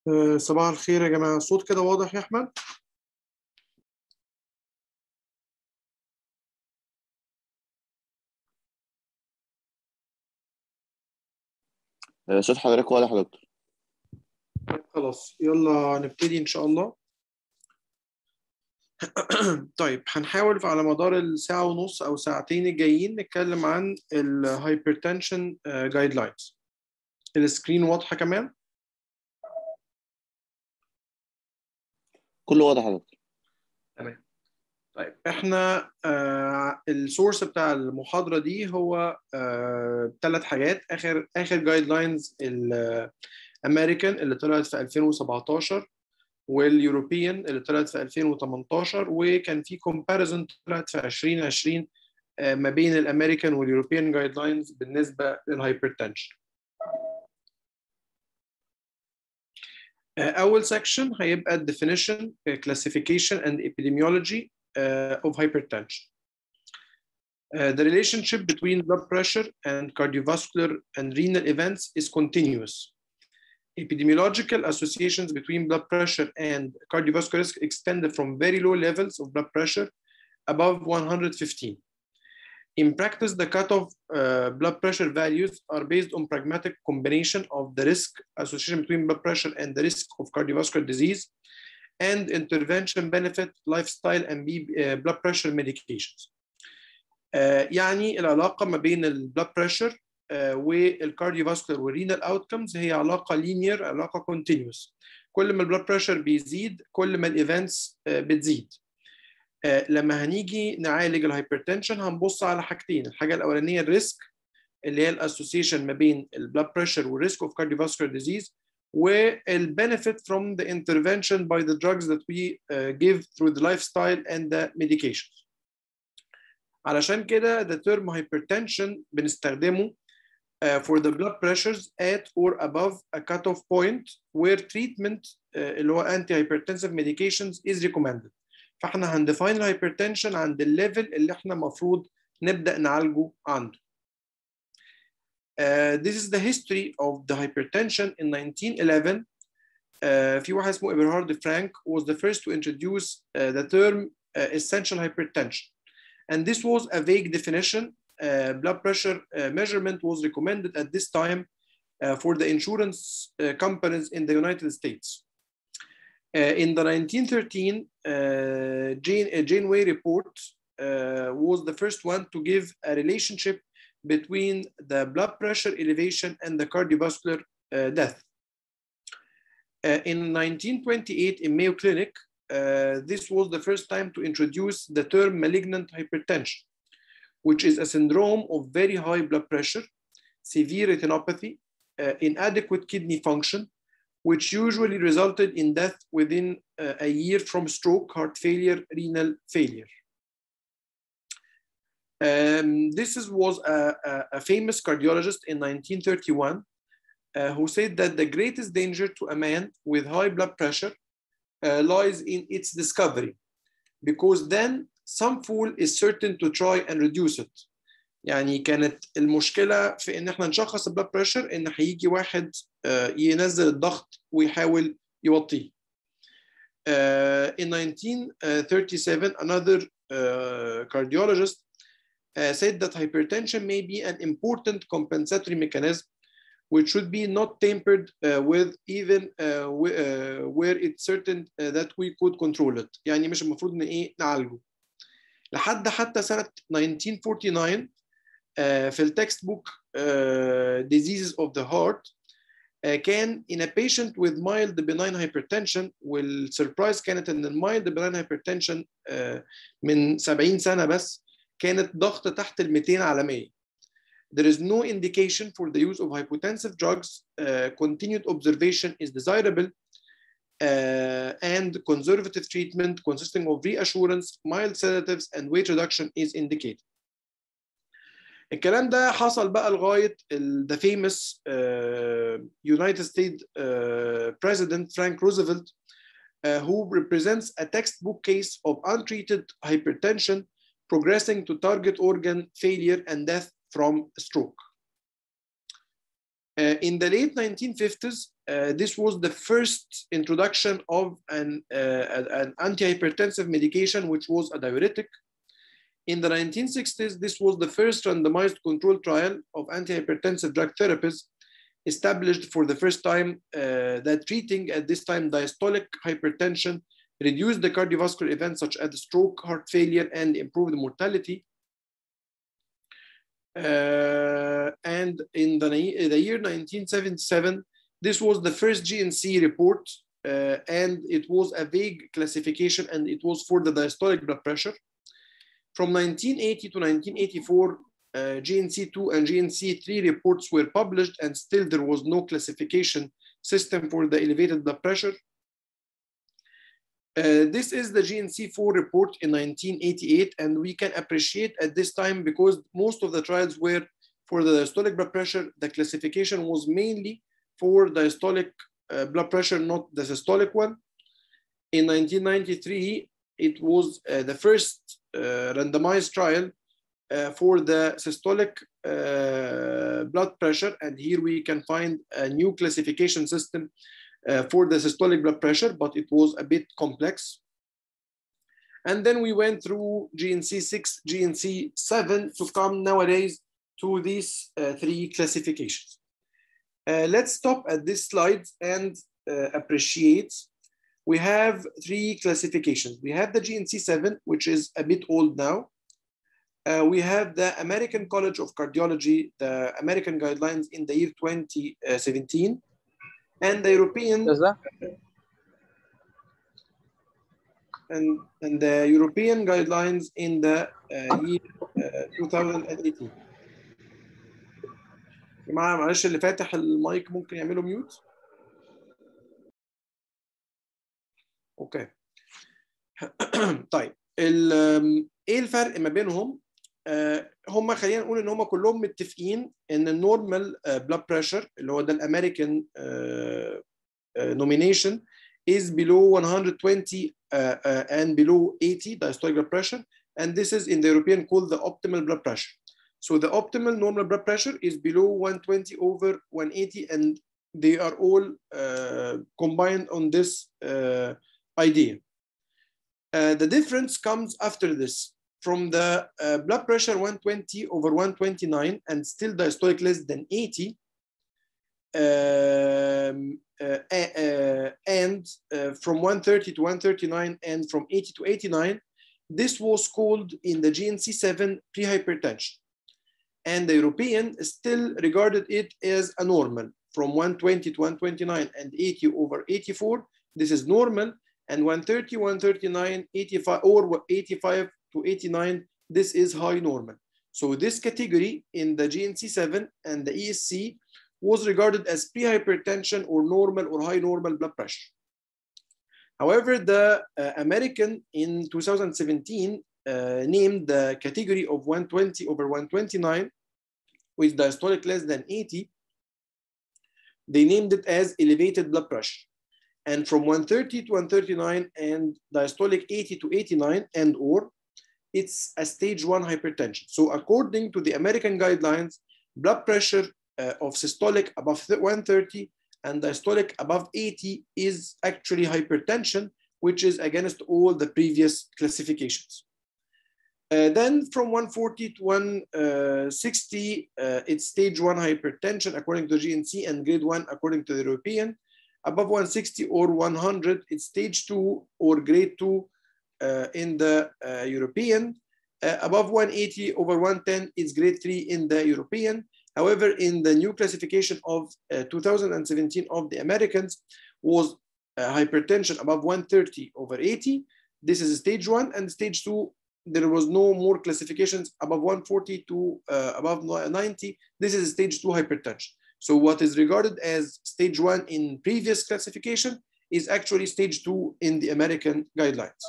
آه، صباح الخير يا جماعة الصوت كده واضح يا أحمد؟ آه، صوت حضرتك واضح يا دكتور خلاص يلا نبتدي إن شاء الله طيب هنحاول على مدار الساعة ونص أو ساعتين الجايين نتكلم عن الهايبرتنشن جايد لاينز السكرين واضحة كمان؟ كله واضح يا دكتور تمام طيب احنا آه السورس بتاع المحاضرة دي هو آه ثلاث حاجات آخر آخر جايد لاينز الأمريكان اللي طلعت في 2017 واليوروبيان اللي طلعت في 2018 وكان في كومباريزون طلعت في 2020 آه ما بين الامريكان واليوروبيان جايد لاينز بالنسبه للهايبرتنشن. اول section هيبقى definition classification and epidemiology uh, of hypertension uh, the relationship between blood pressure and cardiovascular and renal events is continuous epidemiological associations between blood pressure and cardiovascular risk extend from very low levels of blood pressure above 115 in practice, the cutoff uh, blood pressure values are based on pragmatic combination of the risk association between blood pressure and the risk of cardiovascular disease and intervention benefit, lifestyle, and uh, blood pressure medications. Uh, يعني العلاقة ما بين البلاد بريشر والكارديوفاسكولار والرينال اوتكمز هي علاقة لينير علاقة كونتينيوس كل ما البلاد بريشر بيزيد كل ما الايفنتس بتزيد لما هنيجي نعالج الهايبرتنشن هنبص على حاجتين الحاجه الاولانيه الريسك اللي هي الاسوسيشن ما بين البلاد بريشر والريسك اوف كارديوفاسكولار ديزيز والبنفيت from the intervention by the drugs that we uh, give through the lifestyle and the medications علشان كده the term hypertension بنستخدمه uh, for the blood pressures at or above a cutoff point where treatment uh, اللي هو anti-hypertensive medications is recommended فاحنا هندفاين الهايبرتنشن عند الليفل اللي احنا المفروض نبدا نعالجه عنده. Uh, this is the history of the hypertension in 1911. Uh, في واحد اسمه Eberhard Frank was the first to introduce uh, the term uh, essential hypertension. And this was a vague definition. Uh, blood pressure uh, measurement was recommended at this time uh, for the insurance uh, companies in the United States. Uh, in the 1913 uh, Jane, uh, Janeway report was the first one to give a relationship between the blood pressure elevation and the cardiovascular death. in 1928 in Mayo Clinic, this was the first time to introduce the term malignant hypertension, which is a syndrome of very high blood pressure, severe retinopathy, inadequate kidney function, which usually resulted in death within uh, a year from stroke, heart failure, renal failure. Um, this is, was a, a, a, famous cardiologist in 1931 uh, who said that the greatest danger to a man with high blood pressure uh, lies in its discovery, because then some fool is certain to try and reduce it. يعني كانت المشكله في ان احنا نشخص البلاد بريشر ان هيجي واحد ينزل الضغط ويحاول يوطيه. in 1937 another uh, cardiologist uh, said that hypertension may be an important compensatory mechanism which should be not tampered uh, with even where it's certain that we could control it يعني مش المفروض ان ايه نعالجه لحد حتى سنه 1949 في التكست بوك diseases of the heart كان in a patient with mild benign hypertension والسربرايز كانت ان المايلد benign hypertension من 70 سنه بس كانت ضغط تحت ال 200 على 100 There is no indication for the use of hypotensive drugs. Uh, continued observation is desirable uh, and conservative treatment consisting of reassurance, mild sedatives, and weight reduction is indicated. الكلام ده حصل بقى لغايه the famous uh, United States uh, President Frank Roosevelt uh, who represents a textbook case of untreated hypertension progressing to target organ failure and death from stroke. in the late 1950s, uh, this was the first introduction of an, uh, an antihypertensive medication, which was a diuretic. In the 1960s, this was the first randomized controlled trial of antihypertensive drug therapies established for the first time uh, that treating at this time diastolic hypertension reduced the cardiovascular events such as stroke, heart failure, and improved mortality. Uh, and in the, the, year 1977, this was the first GNC report, uh, and it was a vague classification, and it was for the diastolic blood pressure. From 1980 to 1984, uh, GNC2 and GNC3 reports were published, and still there was no classification system for the elevated blood pressure. Uh, this is the GNC4 report in 1988, and we can appreciate at this time because most of the trials were for the diastolic blood pressure, the classification was mainly for diastolic uh, blood pressure, not the systolic one. In 1993, it was uh, the first uh, randomized trial uh, for the systolic uh, blood pressure, and here we can find a new classification system uh, for the systolic blood pressure, but it was a bit complex. And then we went through GNC6, GNC7 to come nowadays to these uh, three classifications. Uh, let's stop at this slide and uh, appreciate. We have three classifications. We have the GNC7, which is a bit old now. Uh, we have the American College of Cardiology, the American guidelines in the year 2017 and the European and, and the European guidelines in the uh, year uh, 2018 جماعة معلش اللي فاتح المايك ممكن يعملوا ميوت اوكي طيب ايه الفرق ما بينهم هم خلينا نقول ان هم كلهم متفقين ان النورمال بلاد بريشر اللي هو ده الامريكان nomination is below 120 uh, uh, and below 80 diastolic blood pressure and this is in the European called the optimal blood pressure. So the optimal normal blood pressure is below 120 over 180 and they are all uh, combined on this idea. the difference comes after this from the uh, blood pressure 120 over 129 and still diastolic less than 80 um, uh, uh, and from 130 to 139 and from 80 to 89 this was called in the GNC7 prehypertension and the European still regarded it as a normal from 120 to 129 and 80 over 84 this is normal and 130 139 85 or 85 to 89, this is high normal. So this category in the GNC7 and the ESC was regarded as prehypertension or normal or high normal blood pressure. However, the uh, American in 2017 uh, named the category of 120 over 129 with diastolic less than 80, they named it as elevated blood pressure. And from 130 to 139 and diastolic 80 to 89 and or it's a stage one hypertension. So according to the American guidelines, blood pressure uh, of systolic above 130 and diastolic above 80 is actually hypertension, which is against all the previous classifications. Uh, then from 140 to 160, uh, it's stage one hypertension according to GNC and grade one according to the European. Above 160 or 100, it's stage two or grade two uh, in the uh, European. Uh, above 180 over 110 is grade 3 in the European. However, in the new classification of 2017 of the Americans was hypertension above 130 over 80. This is stage 1 and stage 2 there was no more classifications above 140 to uh, above 90. This is stage 2 hypertension. So what is regarded as stage 1 in previous classification is actually stage 2 in the American guidelines.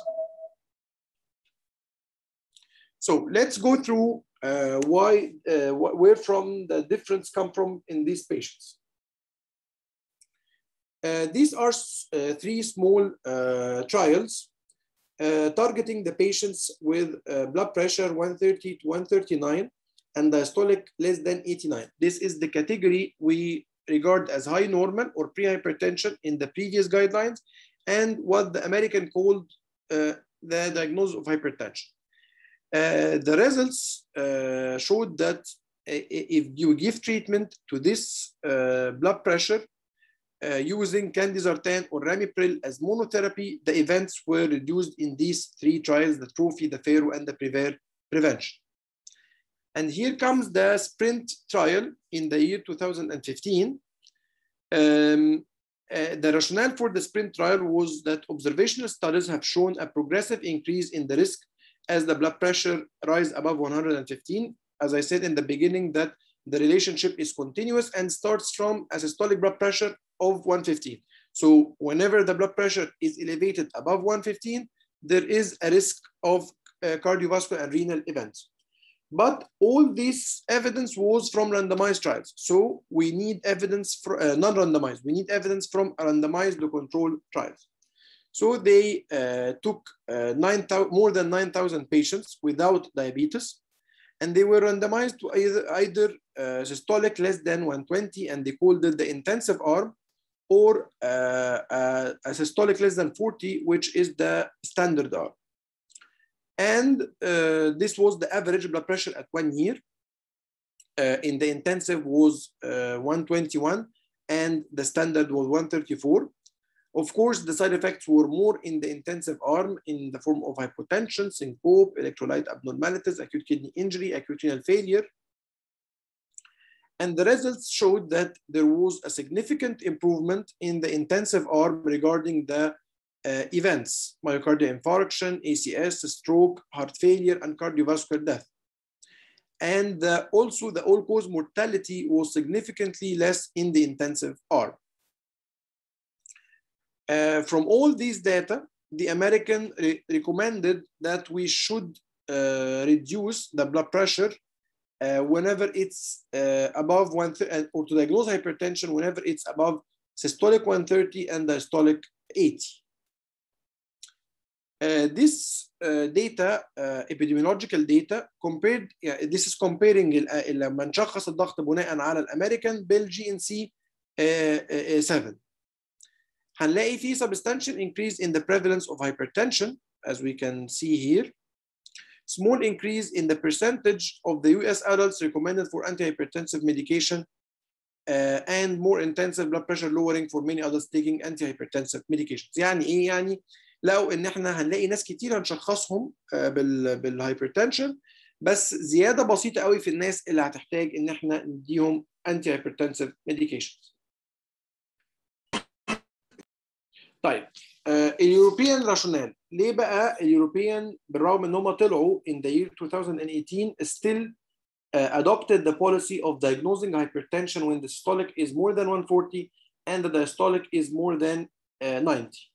So let's go through uh, why, uh, where from the difference come from in these patients. Uh, these are uh, three small uh, trials uh, targeting the patients with blood pressure 130 to 139 and diastolic less than 89. This is the category we regarded as high normal or pre-hypertension in the previous guidelines and what the American called uh, the diagnosis of hypertension. Uh, the results uh, showed that if you give treatment to this uh, blood pressure uh, using candesartan or ramipril as monotherapy, the events were reduced in these three trials, the TROPHY, the FARO, and the PREVER prevention. And here comes the SPRINT trial in the year 2015. Um, uh, the rationale for the SPRINT trial was that observational studies have shown a progressive increase in the risk as the blood pressure rise above 115. As I said in the beginning, that the relationship is continuous and starts from a systolic blood pressure of 115. So whenever the blood pressure is elevated above 115, there is a risk of uh, cardiovascular and renal events. But all this evidence was from randomized trials. So we need evidence for uh, non-randomized. We need evidence from randomized controlled trials. So they uh, took uh, 9, more than 9,000 patients without diabetes, and they were randomized to either, either uh, systolic less than 120, and they called it the intensive arm, or uh, uh, a systolic less than 40, which is the standard arm. And uh, this was the average blood pressure at one year. Uh, in the intensive was uh, 121 and the standard was 134. Of course, the side effects were more in the intensive arm in the form of hypotension, syncope, electrolyte abnormalities, acute kidney injury, acute renal failure. And the results showed that there was a significant improvement in the intensive arm regarding the uh, events, myocardial infarction, ACS, stroke, heart failure, and cardiovascular death. And uh, also the all-cause mortality was significantly less in the intensive arm. Uh, from all these data, the American re recommended that we should reduce the blood pressure whenever it's above one, or to diagnose hypertension whenever it's above systolic 130 and diastolic 80. Uh, this uh, data, uh, epidemiological data, compared, yeah, this is comparing لما نشخص الضغط بناء على الامريكان بالجي ان سي 7 هنلاقي في substantial increase in the prevalence of hypertension as we can see here small increase in the percentage of the US adults recommended for antihypertensive medication uh, and more intensive blood pressure lowering for many adults taking antihypertensive medications يعني ايه يعني لقوا ان احنا هنلاقي ناس كتير هنشخصهم بال بالهايبرتنشن بس زياده بسيطه قوي في الناس اللي هتحتاج ان احنا نديهم انتي هايبرتنسيف ميديكيشنز طيب اليوروبيان راشونال ليه بقى اليوروبيان بالرغم ان هم طلعوا in the year 2018 still uh, adopted the policy of diagnosing hypertension when the systolic is more than 140 and the diastolic is more than uh, 90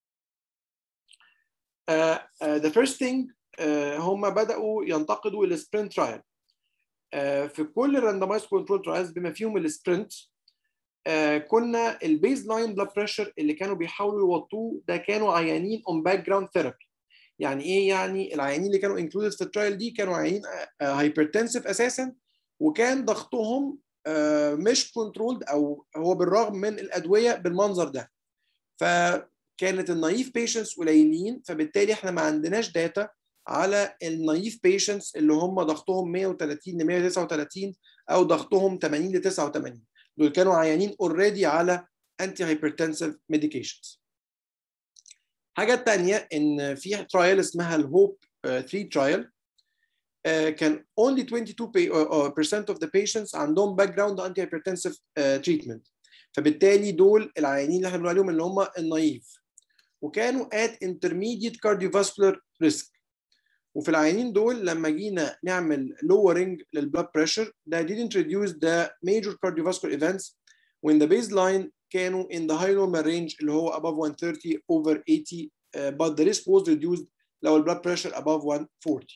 Uh, uh, the first thing uh, هم بدأوا ينتقدوا السبرنت ترايل في كل الراندمايز كنترول ترايلز بما فيهم السبرنت كنا البيز لاين بلاد بريشر اللي كانوا بيحاولوا يوطوه ده كانوا عيانين اون باك جراوند ثيرابي يعني ايه يعني العيانين اللي كانوا انكلودد في الترايل دي كانوا عيانين هايبرتنسيف اساسا وكان ضغطهم مش كنترولد او هو بالرغم من الادويه بالمنظر ده ف كانت النايف بيشنتس قليلين فبالتالي احنا ما عندناش داتا على النايف بيشنتس اللي هم ضغطهم 130 ل 139 او ضغطهم 80 ل 89 دول كانوا عيانين اوريدي على انتي هايبرتنسيف ميديكيشنز حاجه تانية ان في ترايل اسمها الهوب 3 ترايل كان only 22% of the patients عندهم باك جراوند انتي هايبرتنسيف تريتمنت فبالتالي دول العيانين اللي احنا بنقول عليهم اللي هم النايف وكانوا at intermediate cardiovascular risk وفي العيانين دول لما جينا نعمل lowering للبلاد pressure ده didn't reduce the major cardiovascular events when the baseline كانوا in the high normal range اللي هو above 130 over 80 uh, but the risk was reduced لو البلاد pressure above 140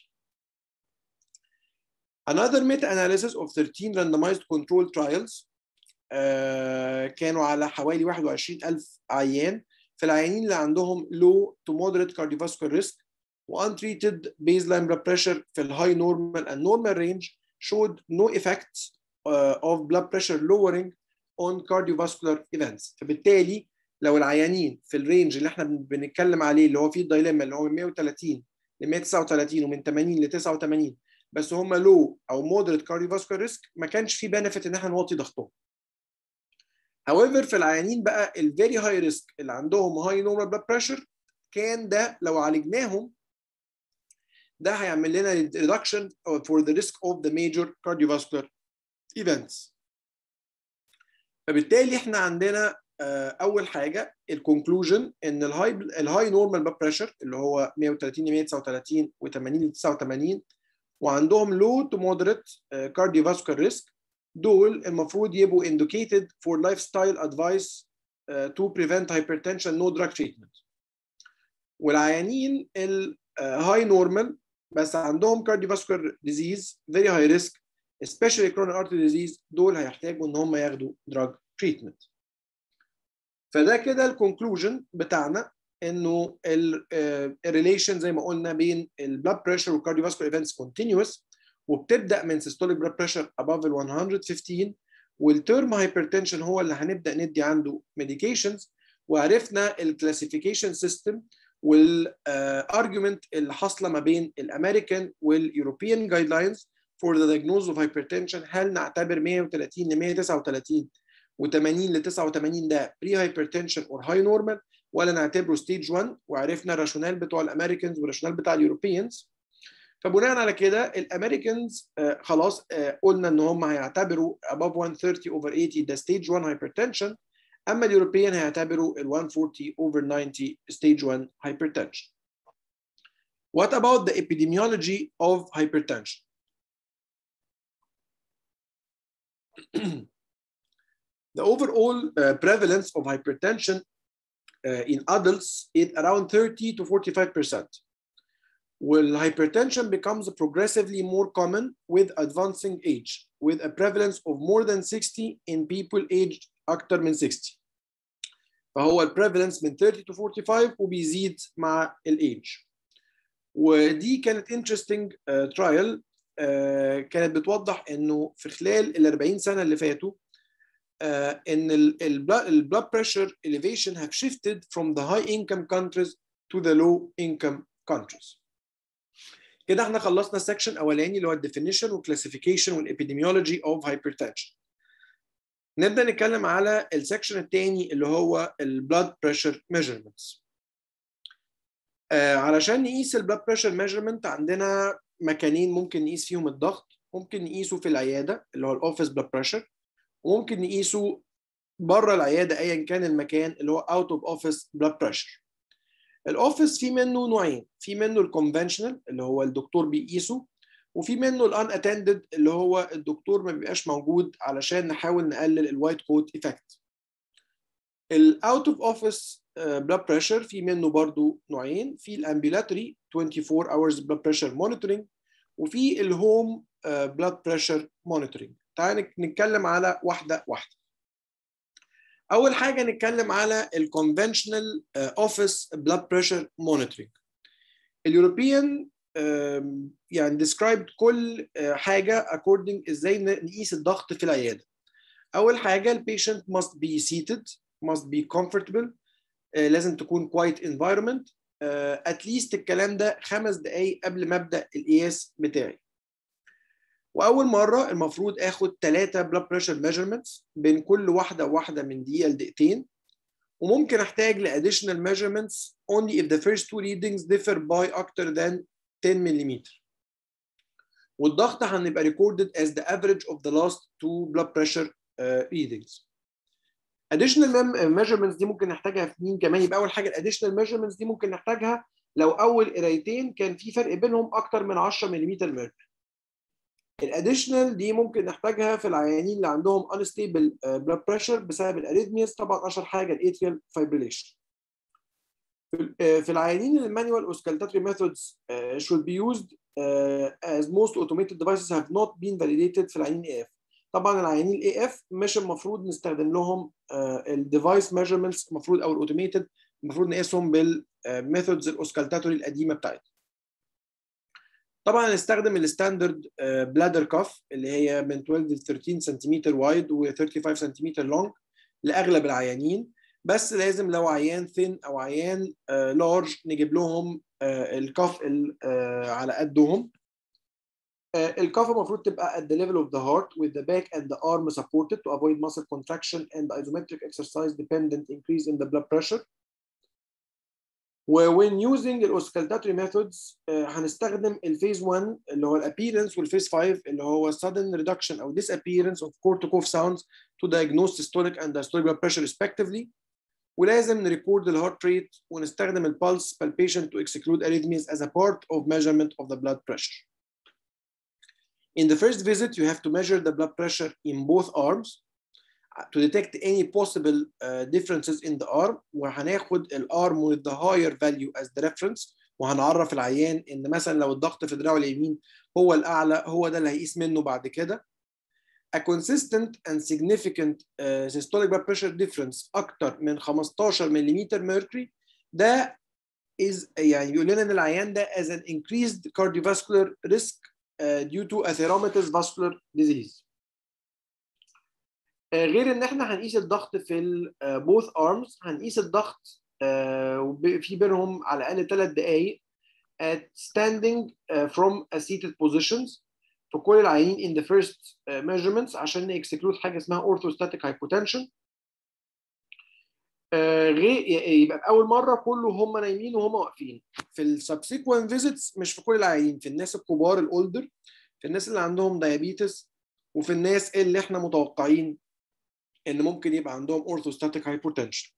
Another meta-analysis of 13 randomized controlled trials uh, كانوا على حوالي 21,000 عيان في العيانين اللي عندهم low to moderate cardiovascular risk و untreated baseline blood pressure في الهاي normal and normal range showed no effects uh, of blood pressure lowering on cardiovascular events فبالتالي لو العيانين في الرينج اللي احنا بنتكلم عليه اللي هو فيه الدايليما اللي هو من 130 ل 139 ومن 80 ل 89 بس هم لو او مودريت كارديوفاسكولار ريسك ما كانش في بنفيت ان احنا نوطي ضغطهم. however في العيانين بقى الفيري هاي ريسك اللي عندهم هاي نورمال بلاد بريشر كان ده لو عالجناهم ده هيعمل لنا reduction for the risk of the major cardiovascular events. فبالتالي احنا عندنا اول حاجه الكونكلوجن ان الهاي الهاي نورمال بلاد بريشر اللي هو 130 ل 139 و80 ل 89 وعندهم لو تو مودريت كارديوفاسكولار ريسك دول المفروض يبقوا indicated for lifestyle advice uh, to prevent hypertension no drug treatment والعيانين الهاي نورمال بس عندهم cardiovascular disease very high risk especially coronary artery disease دول هيحتاجوا ان هم ياخدوا drug treatment فده كده الكونكلوجن بتاعنا انه الريليشن زي ما قلنا بين البلاد بريشر والكارديوفاسكولار ايفنتس كونتينوس وبتبدا من سيستوليك بلاد بريشر above ال 115 والتيرم هايبرتنشن هو اللي هنبدا ندي عنده ميديكيشنز وعرفنا الكلاسيفيكيشن سيستم والارجيومنت اللي حاصله ما بين الامريكان واليوروبيان جايد لاينز فور ذا diagnosis اوف hypertension هل نعتبر 130 ل 139 و80 ل 89 ده بري هايبرتنشن اور هاي نورمال ولا نعتبره ستيج 1 وعرفنا الراشونال بتوع الامريكانز والراشونال بتاع اليوروبيانز فبناء على كده الامريكانز آه خلاص آه قلنا ان هم هيعتبروا above 130 over 80 ده ستيج 1 hypertension اما اليوروبيان هيعتبروا ال 140 over 90 stage 1 hypertension. What about the epidemiology of hypertension? the overall uh, prevalence of hypertension uh, in adults is around 30 to 45 percent. Well, hypertension becomes progressively more common with advancing age, with a prevalence of more than 60 in people aged أكثر من 60. فهو البريفالنس من 30 to 45 وبيزيد مع الايج. ودي كانت interesting uh, trial uh, كانت بتوضح انه في خلال ال 40 سنه اللي فاتوا uh, ان البلاد بريشر elevation have shifted from the high income countries to the low income countries. كده احنا خلصنا السكشن الاولاني اللي هو الديفينيشن والكلاسيفيكيشن والابيديميولوجي اوف هايبرتنشن. نبدا نتكلم على السكشن الثاني اللي هو البلاد بريشر ميجرمنتس. علشان نقيس البلاد بريشر ميجرمنت عندنا مكانين ممكن نقيس فيهم الضغط ممكن نقيسه في العياده اللي هو الاوفيس بلاد بريشر وممكن نقيسه بره العياده ايا كان المكان اللي هو اوت اوف اوفيس بلاد بريشر الاوفيس في منه نوعين في منه الكونفنشنال اللي هو الدكتور بيقيسه وفي منه الان اتندد اللي هو الدكتور ما بيبقاش موجود علشان نحاول نقلل الوايت كوت ايفكت الاوت اوف اوفيس بلاد بريشر في منه برضو نوعين في الامبيلاتوري 24 hours blood pressure monitoring وفي الهوم بلاد بريشر مونيتورنج تعال نتكلم على واحده واحده اول حاجه نتكلم على الكونفنشنال اوفيس بلاد بريشر مونيتورنج اليوروبيان يعني described كل حاجه according ازاي نقيس الضغط في العياده اول حاجه البيشنت must be seated must be comfortable لازم تكون quiet environment at least الكلام ده خمس دقايق قبل ما ابدا القياس بتاعي واول مره المفروض اخد ثلاثه بلاد بريشر ميجرمنتس بين كل واحده وواحده من دقيقه لدقيقتين وممكن احتاج ل additional measurements only if the first two readings differ by اكتر than 10 ملم والضغط هنبقى recorded as the average of the last two blood pressure uh, readings additional measurements دي ممكن نحتاجها في مين كمان يبقى اول حاجه الاديشنال measurements دي ممكن نحتاجها لو اول قرايتين كان في فرق بينهم اكتر من 10 ملم ميركوري الاديشنال دي ممكن نحتاجها في العيانين اللي عندهم unstable blood pressure بسبب الاريثمياس طبعا اشهر حاجه الاتريال fibrillation في العيانين المانيوال اوسكالتاتري methods should be used as most automated devices have not been validated في العيانين اي اف طبعا العيانين الاي اف مش المفروض نستخدم لهم الديفايس ميجرمنتس المفروض او الاوتوميتد المفروض نقيسهم بالميثودز الاوسكالتاتوري القديمه بتاعتنا طبعا هنستخدم الستاندرد بلادر كاف اللي هي من 12 ل 13 سنتيمتر وايد و 35 سنتيمتر لونج لاغلب العيانين بس لازم لو عيان ثين او عيان لارج نجيب لهم الكاف على قدهم الكاف المفروض تبقى at the level of the heart with the back and the arm supported to avoid muscle contraction and isometric exercise dependent increase in the blood pressure. وwhen using الاوسكالتاتوري methods هنستخدم الفيز 1 اللي هو الابيرنس والفيز 5 اللي هو sudden reduction او disappearance of core to cough sounds to diagnose systolic and diastolic blood pressure respectively. ولازم نريكورد الهارت ريت ونستخدم البulse palpation to exclude arrhythmias as a part of measurement of the blood pressure. In the first visit, you have to measure the blood pressure in both arms to detect any possible uh, differences in the arm وهناخد الارم with the higher value as the reference وهنعرف العيان ان مثلا لو الضغط في دراعه اليمين هو الاعلى هو ده اللي هيقيس منه بعد كده a consistent and significant uh, systolic blood pressure difference اكتر من 15 ملم mercury ده is يعني بيقول لنا ان العيان ده as an increased cardiovascular risk uh, due to atheromatoous vascular disease. uh, غير ان احنا هنقيس الضغط في ال uh, both arms هنقيس الضغط uh, في بينهم على الاقل ثلاث دقائق at standing uh, from a seated positions في كل العيانين in the first uh, measurements عشان نكسكلود حاجه اسمها orthostatic hypotension آه غير يبقى اول مره كله هم نايمين وهم واقفين في السبسيكوينت فيزيتس مش في كل العيانين في الناس الكبار الاولدر في الناس اللي عندهم دايابيتس وفي الناس اللي احنا متوقعين ان ممكن يبقى عندهم orthostatic hypotension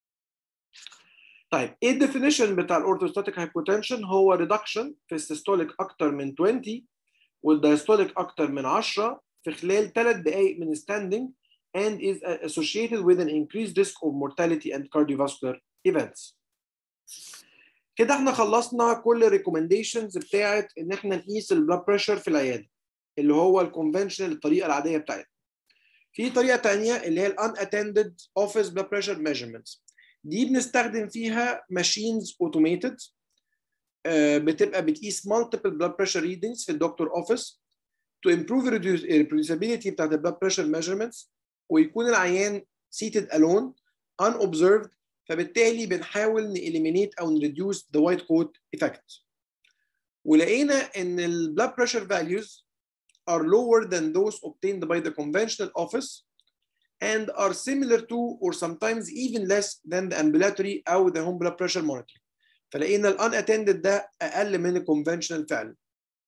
طيب ايه الديفينيشن بتاع الاورثوستاتيك هايبوتنشن هو ريدكشن في السيستوليك اكتر من 20 والدايستوليك اكتر من 10 في خلال 3 دقائق من ستاندنج and is associated with an increased risk of mortality and cardiovascular events. كده احنا خلصنا كل الريكومنديشنز بتاعت ان احنا نقيس البلاد بريشر في العياده اللي هو الكونفنشنال الطريقه العاديه بتاعتنا. في طريقه ثانيه اللي هي الان اتندد اوفيس بلاد بريشر ميجرمنتس. دي بنستخدم فيها ماشينز اوتوميتد بتبقى بتقيس multiple blood pressure readings في الدكتور اوفيس to improve reproducibility بتاعت البلاد بريشر measurements ويكون العيان seated alone unobserved فبالتالي بنحاول نإليمينيت أو نريديوس the white coat effect. ولقينا إن ال blood pressure values are lower than those obtained by the conventional office and are similar to or sometimes even less than the ambulatory أو the home blood pressure monitoring. فلقينا ال unattended ده أقل من ال conventional فعلا.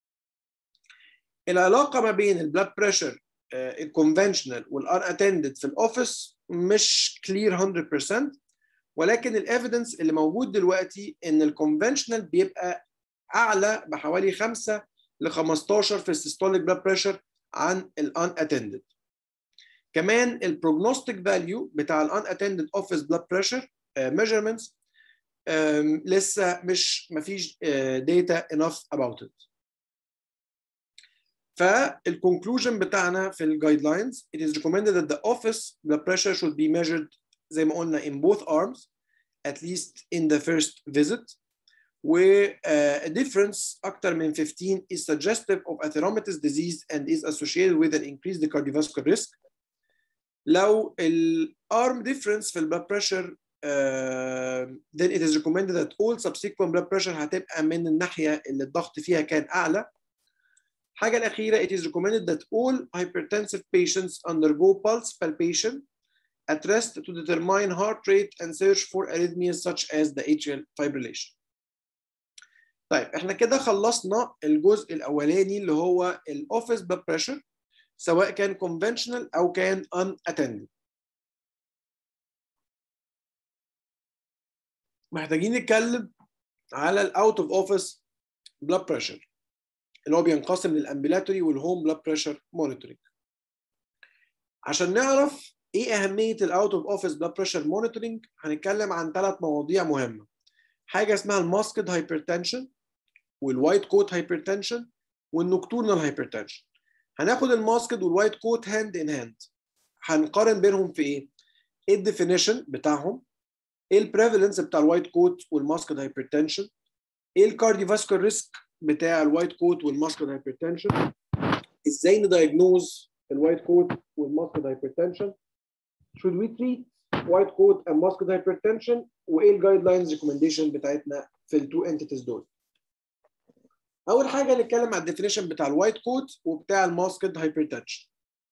العلاقة ما بين ال blood pressure الكونفنشنال والان اتندد في الاوفيس مش كلير 100% ولكن الايفيدنس اللي موجود دلوقتي ان الكونفنشنال بيبقى اعلى بحوالي 5 ل 15 في السيستوليك بلاد بريشر عن الان اتندد كمان البروجنوستيك فاليو بتاع الان اتندد اوفيس بلاد بريشر ميجرمنتس لسه مش مفيش داتا انف اباوت ات فالكونكلوجن بتاعنا في الجايد لاينز it is recommended that the office blood pressure should be measured زي ما قلنا in both arms at least in the first visit و uh, a difference أكتر من 15 is suggestive of atheromatous disease and is associated with an increased cardiovascular risk لو ال arm difference في blood pressure uh, then it is recommended that all subsequent blood pressure هتبقى من الناحية اللي الضغط فيها كان أعلى الحاجة الأخيرة it is recommended that all hypertensive patients undergo pulse palpation at rest to determine heart rate and search for arrhythmias such as the atrial fibrillation. طيب احنا كده خلصنا الجزء الأولاني اللي هو الأوفيس blood pressure سواء كان conventional أو كان unattended. محتاجين نتكلم على الاوت اوف اوفيس blood pressure. اللي هو بينقسم للامبيلاتوري والهوم بلاد بريشر مونيتورنج عشان نعرف ايه اهميه الاوت اوف اوفيس بلاد بريشر مونيتورنج هنتكلم عن ثلاث مواضيع مهمه حاجه اسمها الماسكد هايبرتنشن والوايت كوت هايبرتنشن والنكتورنال هايبرتنشن هناخد الماسكد والوايت كوت هاند ان هاند هنقارن بينهم في ايه ايه الديفينيشن بتاعهم ايه البريفالنس بتاع الوايت كوت والماسكد هايبرتنشن ايه الكارديوفاسكولار ريسك بتاع الوايت كوت والماسكد هايبرتنشن ازاي ندايجنوز الوايت كوت والماسكد هايبرتنشن should we treat white coat and masked hypertension وايه الجايد لاينز ريكومنديشن بتاعتنا في التو انتيتيز دول اول حاجه نتكلم على الديفينيشن بتاع الوايت كوت وبتاع الماسكد هايبرتنشن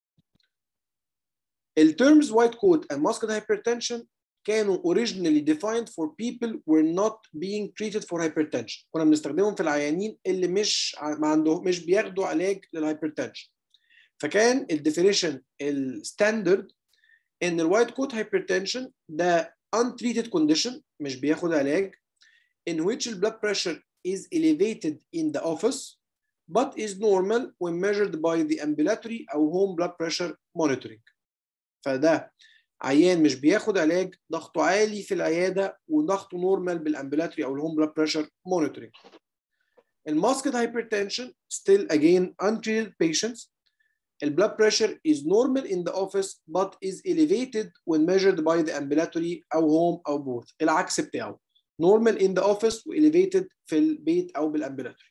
الترمز white coat and masked hypertension كانوا originally defined for people were not being treated for hypertension كنا بنستخدمهم في العيانين اللي مش ما عندهم مش بياخدوا علاج للهايبرتنشن فكان الديفينيشن الستاندرد ان الوايت كوت hypertension ده untreated condition مش بياخد علاج in which the blood pressure is elevated in the office but is normal when measured by the ambulatory أو home blood pressure monitoring فده عيان مش بياخد علاج ضغطه عالي في العياده وضغطه نورمال بالامبلاتري او الهوم بلاد بريشر مونيتورنج الماسكد hypertension still again untreated patients the blood pressure is normal in the office but is elevated when measured by the ambulatory او home او both العكس بتاعه normal in the office و elevated في البيت او بالامبلاتري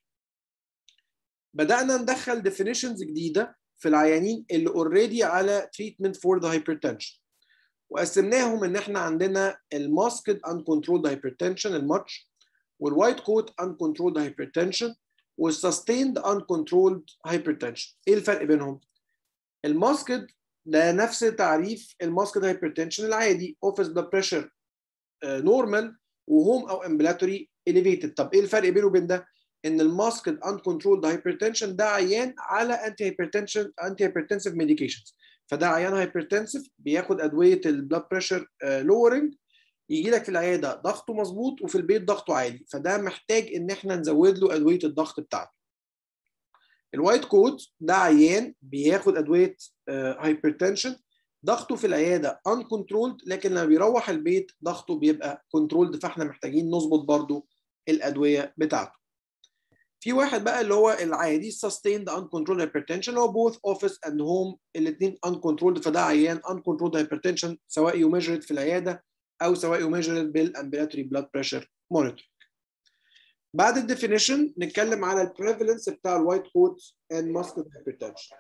بدأنا ندخل definitions جديدة في العيانين اللي اوريدي على treatment for the hypertension وقسمناهم ان احنا عندنا الماسكد uncontrolled hypertension الماتش والوايت كوت uncontrolled hypertension والsustained uncontrolled hypertension ايه الفرق بينهم؟ الماسكد ده نفس تعريف الماسكد hypertension العادي office blood pressure نورمال وهوم او امبلاتوري elevated طب ايه الفرق بينه وبين ده؟ ان الماسكد uncontrolled hypertension ده عيان على انتي hypertension انتي hypertensive medications فده عيان هايبرتنسف بياخد ادويه البلاد بريشر لورنج يجي لك في العياده ضغطه مظبوط وفي البيت ضغطه عالي فده محتاج ان احنا نزود له ادويه الضغط بتاعته الوايت كوت ده عيان بياخد ادويه هايبرتنشن ضغطه في العياده uncontrolled لكن لما بيروح البيت ضغطه بيبقى كنترولد فاحنا محتاجين نظبط برضو الادويه بتاعته في واحد بقى اللي هو العادي sustained uncontrolled hypertension اللي هو both office and home الاثنين uncontrolled فده عيان uncontrolled hypertension سواء يميجرد في العياده او سواء يميجرد بالامبلاتوري بلاد بريشر مونيتور بعد الديفينيشن نتكلم على البريفالنس بتاع الوايت كوت and muscular hypertension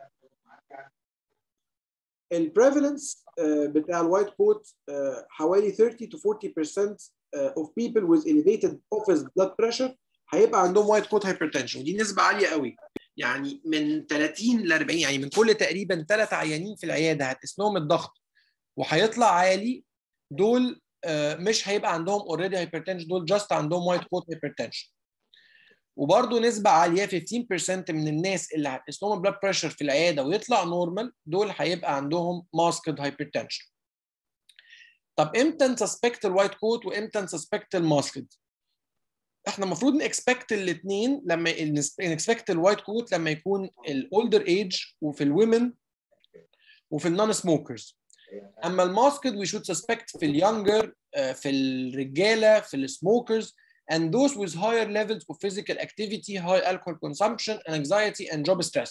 البريفالنس بتاع الوايت كوت حوالي 30 to 40% of people with elevated office blood pressure هيبقى عندهم وايت كوت هايبرتنشن ودي نسبه عاليه قوي يعني من 30 ل 40 يعني من كل تقريبا ثلاث عيانين في العياده هتقيس لهم الضغط وهيطلع عالي دول مش هيبقى عندهم اوريدي هايبرتنشن دول جاست عندهم وايت كوت هايبرتنشن وبرده نسبه عاليه 15% من الناس اللي هتقيس لهم البلاد بريشر في العياده ويطلع نورمال دول هيبقى عندهم ماسكد هايبرتنشن طب امتى نسسبكت الوايت كوت وامتى نسسبكت الماسكد احنا المفروض نكسبكت الاثنين لما نكسبكت الوايت كوت لما يكون الاولدر ايج وفي الومن وفي النون سموكرز اما الماسكد وي شود سسبكت في اليونجر في الرجاله في السموكرز and those with higher levels of physical activity, high alcohol consumption, and anxiety and job stress.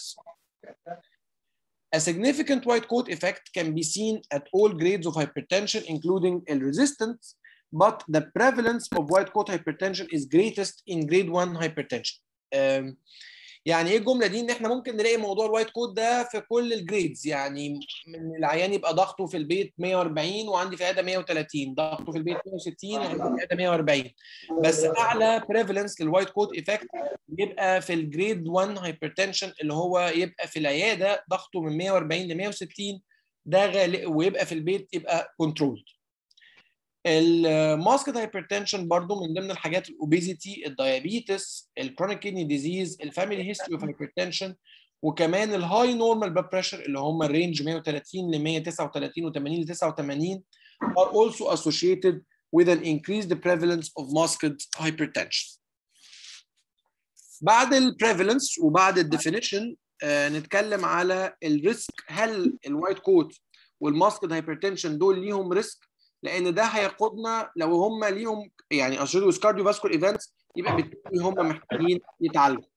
A significant white coat effect can be seen at all grades of hypertension, including L-resistance, but the prevalence of white coat hypertension is greatest in grade 1 hypertension. Um, يعني ايه الجمله دي ان احنا ممكن نلاقي موضوع الوايت كوت ده في كل الجريدز يعني من العيان يبقى ضغطه في البيت 140 وعندي في العياده 130 ضغطه في البيت 160 وعندي في العياده 140 بس اعلى بريفالنس للوايت كوت ايفكت يبقى في الجريد 1 هايبرتنشن اللي هو يبقى في العياده ضغطه من 140 ل 160 ده غالي ويبقى في البيت يبقى كنترولد الماسكد هايبرتنشن برضو من ضمن الحاجات الاوبيزيتي الدايابيتس الكرونيك كيدني ديزيز الفاميلي هيستوري اوف هايبرتنشن وكمان الهاي نورمال بلاد بريشر اللي هم الرينج 130 ل 139 و80 ل 89 are also associated with an increased prevalence of masked hypertension. بعد البريفالنس وبعد الديفينيشن آه نتكلم على الريسك هل الوايت كوت والماسكد هايبرتنشن دول ليهم ريسك لان ده هيقودنا لو هم ليهم يعني اسوشيتد with cardiovascular events يبقى بالتالي هم محتاجين يتعالجوا.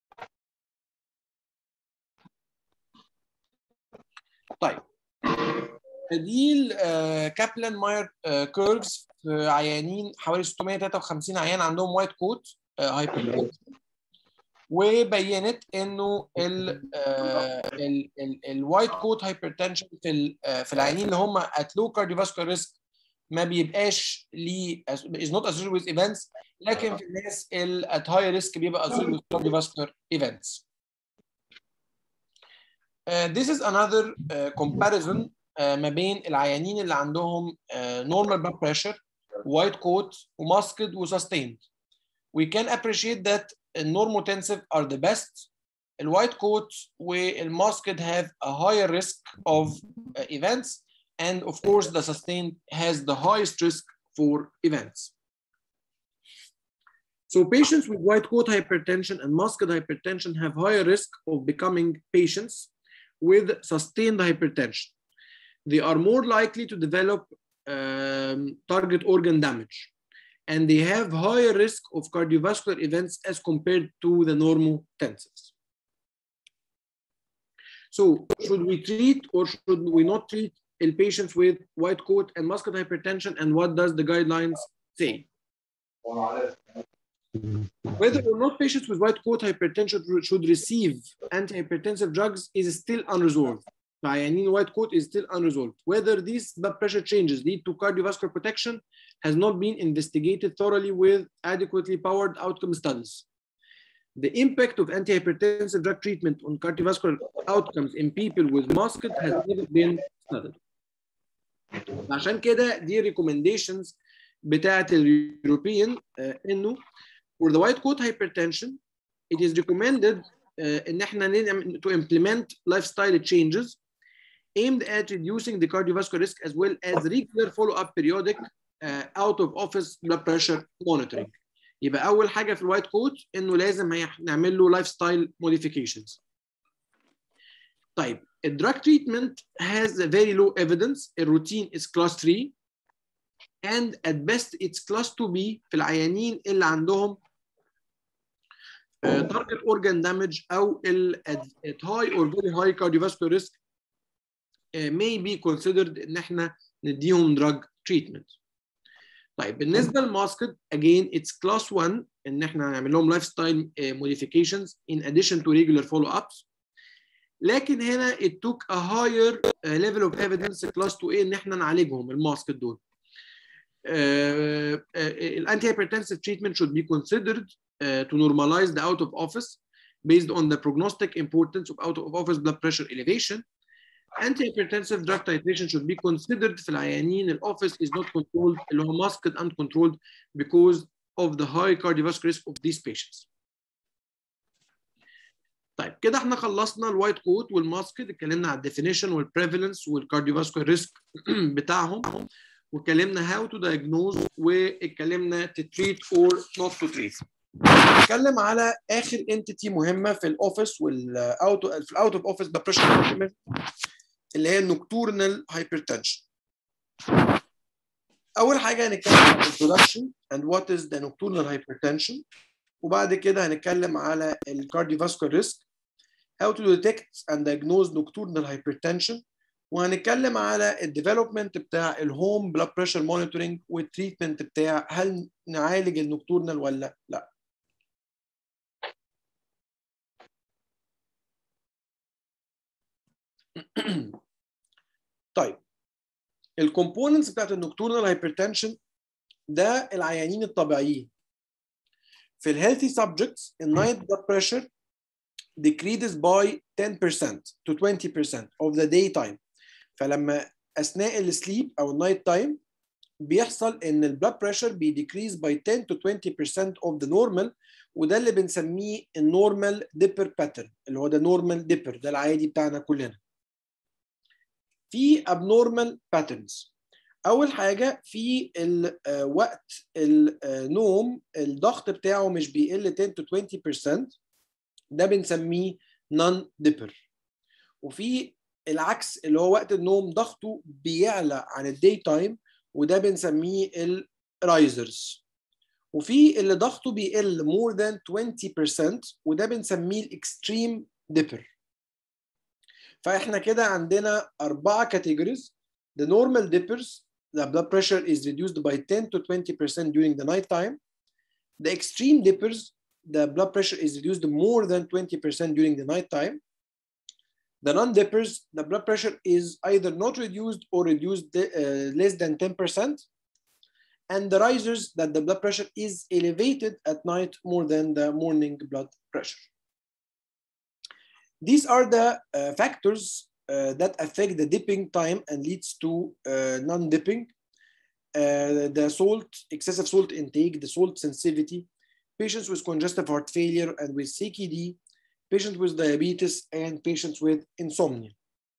طيب دي كابلان ماير كيرفز في عيانين حوالي 653 عيان عندهم وايت كوت هايبرتنشن وبينت انه الوايت كوت هايبرتنشن في ال في العيانين اللي هم at low cardiovascular risk ما بيبقاش ليه is not associated with events لكن في الناس ال at high risk بيبقى associated with cardiovascular events. Uh, this is another uh, comparison uh, ما بين العيانين اللي عندهم uh, normal blood pressure, white coat, وmasked وsustained. We can appreciate that normotensive are the best. The white coat والmasked have a higher risk of uh, events and of course the sustained has the highest risk for events. So patients with white coat hypertension and masked hypertension have higher risk of becoming patients with sustained hypertension. They are more likely to develop um, target organ damage and they have higher risk of cardiovascular events as compared to the normotensives. So should we treat or should we not treat in patients with white coat and masked hypertension and what does the guidelines say? Whether or not patients with white coat hypertension should receive antihypertensive drugs is still unresolved. عيانين white coat is still unresolved. Whether these blood pressure changes lead to cardiovascular protection has not been investigated thoroughly with adequately powered outcome studies. The impact of antihypertensive drug treatment on cardiovascular outcomes in people with masked has never been studied. عشان كده دي recommendations بتاعت اليوروبيان uh, انه for the white coat hypertension it is recommended uh, ان احنا to implement lifestyle changes aimed at reducing the cardiovascular risk as well as regular follow-up periodic uh, out of office blood pressure monitoring. يبقى أول حاجة في الوايت كوت إنه لازم نعمل له لايف ستايل modifications. طيب الدراج treatment has a very low evidence. الروتين is class 3 and at best it's class 2B في العيانين اللي عندهم uh, target organ damage أو ال at high or very high cardiovascular risk uh, may be considered إن إحنا نديهم drug treatment. طيب بالنسبه للماسكت again it's class 1 ان احنا هنعمل لهم لايف ستايل modifications in addition to regular follow ups لكن هنا it took a higher uh, level of evidence class 2A ان احنا نعالجهم الماسكت دول. الانتي hypertensive treatment should be considered uh, to normalize the out of office based on the prognostic importance of out of office blood pressure elevation antihypertensive drug titration should be considered في العيانين الoffice is not controlled اللي هو masked and controlled because of the high cardiovascular risk of these patients. طيب كده احنا خلصنا الوايت كوت والماسكد اتكلمنا على الديفينيشن والبريفالنس والكارديوفاسكولار ريسك بتاعهم واتكلمنا how to diagnose واتكلمنا to treat or not to treat. نتكلم على اخر انتيتي مهمه في الاوفيس والاوت في الاوت اوف اوفيس بريشر اللي هي النوكتورنال هايبرتنشن اول حاجه هنتكلم عن introduction and what is the nocturnal hypertension وبعد كده هنتكلم على الكارديوفاسكولار ريسك how to detect and diagnose nocturnal hypertension وهنتكلم على الديفلوبمنت بتاع الهوم بلاد بريشر مونيتورنج والتريتمنت بتاع هل نعالج النوكتورنال ولا لا طيب الكومبوننتس بتاعت النوكتورنال هايبرتنشن ده العيانين الطبيعيين في الهيلثي subjects النايت بلاد بريشر decreases by 10% to 20% of the daytime فلما اثناء السليب او النايت تايم بيحصل ان البلاد بريشر بيديكريز باي 10 to 20% of the normal وده اللي بنسميه النورمال ديبر باترن اللي هو ده نورمال ديبر ده العادي بتاعنا كلنا في abnormal patterns اول حاجه في وقت النوم الضغط بتاعه مش بيقل 10 to 20% ده بنسميه نون ديبر وفي العكس اللي هو وقت النوم ضغطه بيعلى عن الداي تايم وده بنسميه الرايزرز وفي اللي ضغطه بيقل more than 20% وده بنسميه الاكستريم ديبر فاحنا كده عندنا أربعة categories the normal dippers the blood pressure is reduced by 10 to 20% during the night time the extreme dippers the blood pressure is reduced more than 20% during the night time. The non-dippers, the blood pressure is either not reduced or reduced uh, less than 10%. And the risers, that the blood pressure is elevated at night more than the morning blood pressure. These are the uh, factors uh, that affect the dipping time and leads to uh, non-dipping. Uh, the salt, excessive salt intake, the salt sensitivity, patients with congestive heart failure and with CKD, patients with diabetes, and patients with insomnia.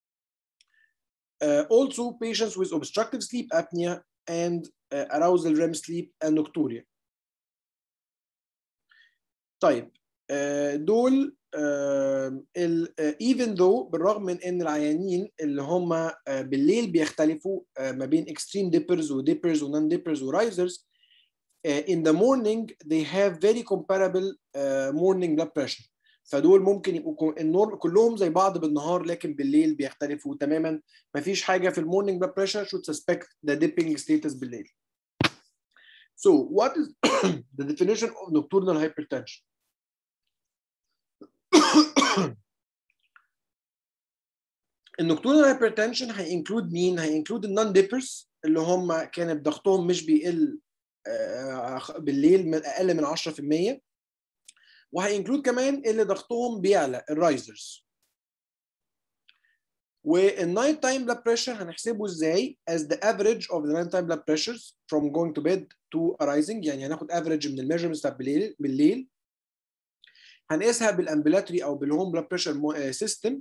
Uh, also, patients with obstructive sleep apnea and uh, arousal REM sleep and nocturia. طيب uh, دول ال even though بالرغم من ان العيانين اللي هم بالليل بيختلفوا ما بين extreme dippers و dippers و non dippers و risers in the morning they have very comparable morning blood pressure فدول ممكن يبقوا النور كلهم زي بعض بالنهار لكن بالليل بيختلفوا تماما ما فيش حاجه في المورنينج blood pressure should suspect the dipping status بالليل so what is the definition of nocturnal hypertension النكتورنال هايبرتنشن هينكلود مين؟ هينكلود النون ديبرز اللي هم كانت ضغطهم مش بيقل بالليل من اقل من 10% وهينكلود كمان اللي ضغطهم بيعلى الرايزرز والنايت تايم بلاد بريشر هنحسبه ازاي as the average of the night time blood pressures from going to bed to arising يعني هناخد average من الميجرمنتس بتاعت بالليل بالليل هنقيسها بالامبلاتري او بالهوم بلاد بريشر سيستم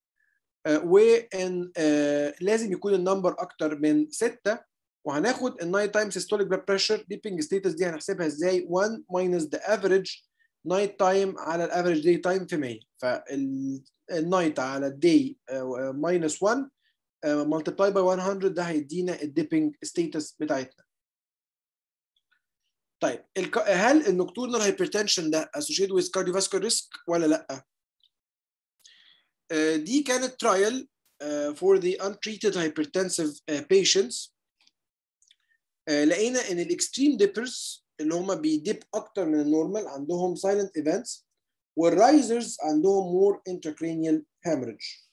وان لازم يكون النمبر اكتر من 6 وهناخد النايت تايم سيستوليك بلاد بريشر ديبنج ستيتس دي هنحسبها ازاي 1 ماينس ذا افريج نايت تايم على الافريج داي تايم في 100 فالنايت على الداي ماينس 1 ملتبلاي باي 100 ده هيدينا الديبنج ستيتس بتاعتنا طيب هل النكتورنال هايبرتنشن ده associated with cardiovascular risk ولا لا؟ دي كانت ترايل for the untreated hypertensive patients لقينا ان الاكستريم ديبرز اللي هم بيديب اكتر من النورمال عندهم silent events والرايزرز عندهم more intracranial hemorrhage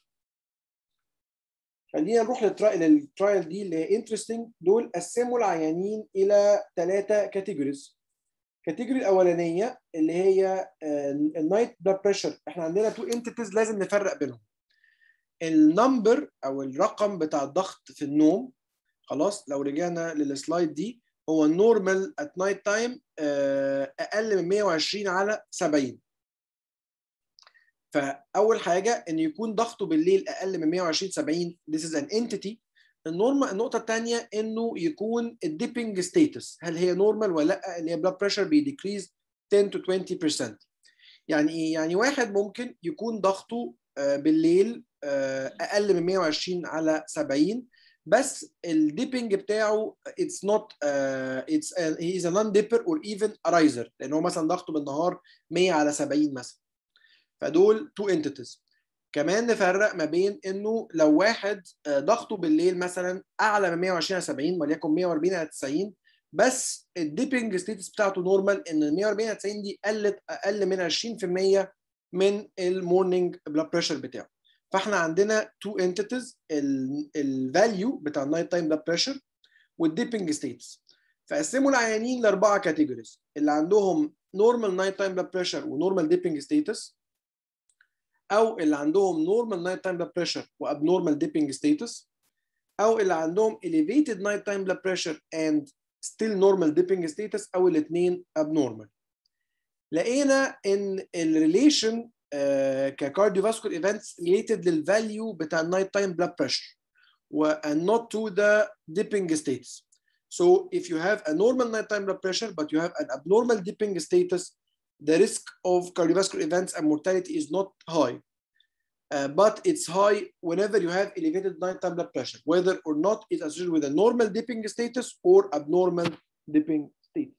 خلينا نروح للترايل دي اللي هي انترستنج دول قسموا العيانين الى ثلاثه كاتيجوريز الكاتيجوري الاولانيه اللي هي النايت بلاد بريشر احنا عندنا تو انتيتيز لازم نفرق بينهم النمبر او الرقم بتاع الضغط في النوم خلاص لو رجعنا للسلايد دي هو النورمال ات نايت تايم اقل من 120 على 70 فاول حاجه ان يكون ضغطه بالليل اقل من 120 70 this is an entity النورمال النقطه الثانيه انه يكون الديبنج ستيتس هل هي نورمال ولا لا اللي هي بلاد بريشر بيديكريز 10 to 20% يعني ايه يعني واحد ممكن يكون ضغطه بالليل اقل من 120 على 70 بس الديبنج بتاعه it's not uh, it's a, he is a non dipper or even a riser لان هو مثلا ضغطه بالنهار 100 على 70 مثلا فدول تو انتيتيز كمان نفرق ما بين انه لو واحد ضغطه بالليل مثلا اعلى من 120 على 70 وليكن 140 على 90 بس الديبنج ستيتس بتاعته نورمال ان ال 140 على 90 دي قلت اقل من 20% من المورنينج بلاد بريشر بتاعه فاحنا عندنا تو انتيتيز الفاليو بتاع النايت تايم بلاد بريشر والديبنج ستيتس فقسموا العيانين لاربعه كاتيجوريز اللي عندهم نورمال نايت تايم بلاد بريشر ونورمال ديبنج ستيتس او اللي عندهم نورمال نايت تايم بلاد بريشر وابنورمال ديبنج ستيتس او اللي عندهم elevated night time blood pressure and still normal dipping status او الاثنين abnormal لقينا ان الريليشن ككارديوفاسكولار ايفنتس related للفاليو بتاع النايت تايم بلاد بريشر and not to the dipping status so if you have a normal nighttime blood pressure but you have an abnormal dipping status the risk of cardiovascular events and mortality is not high. Uh, but it's high whenever you have elevated nighttime blood pressure, whether or not it's associated with a normal dipping status or abnormal dipping status.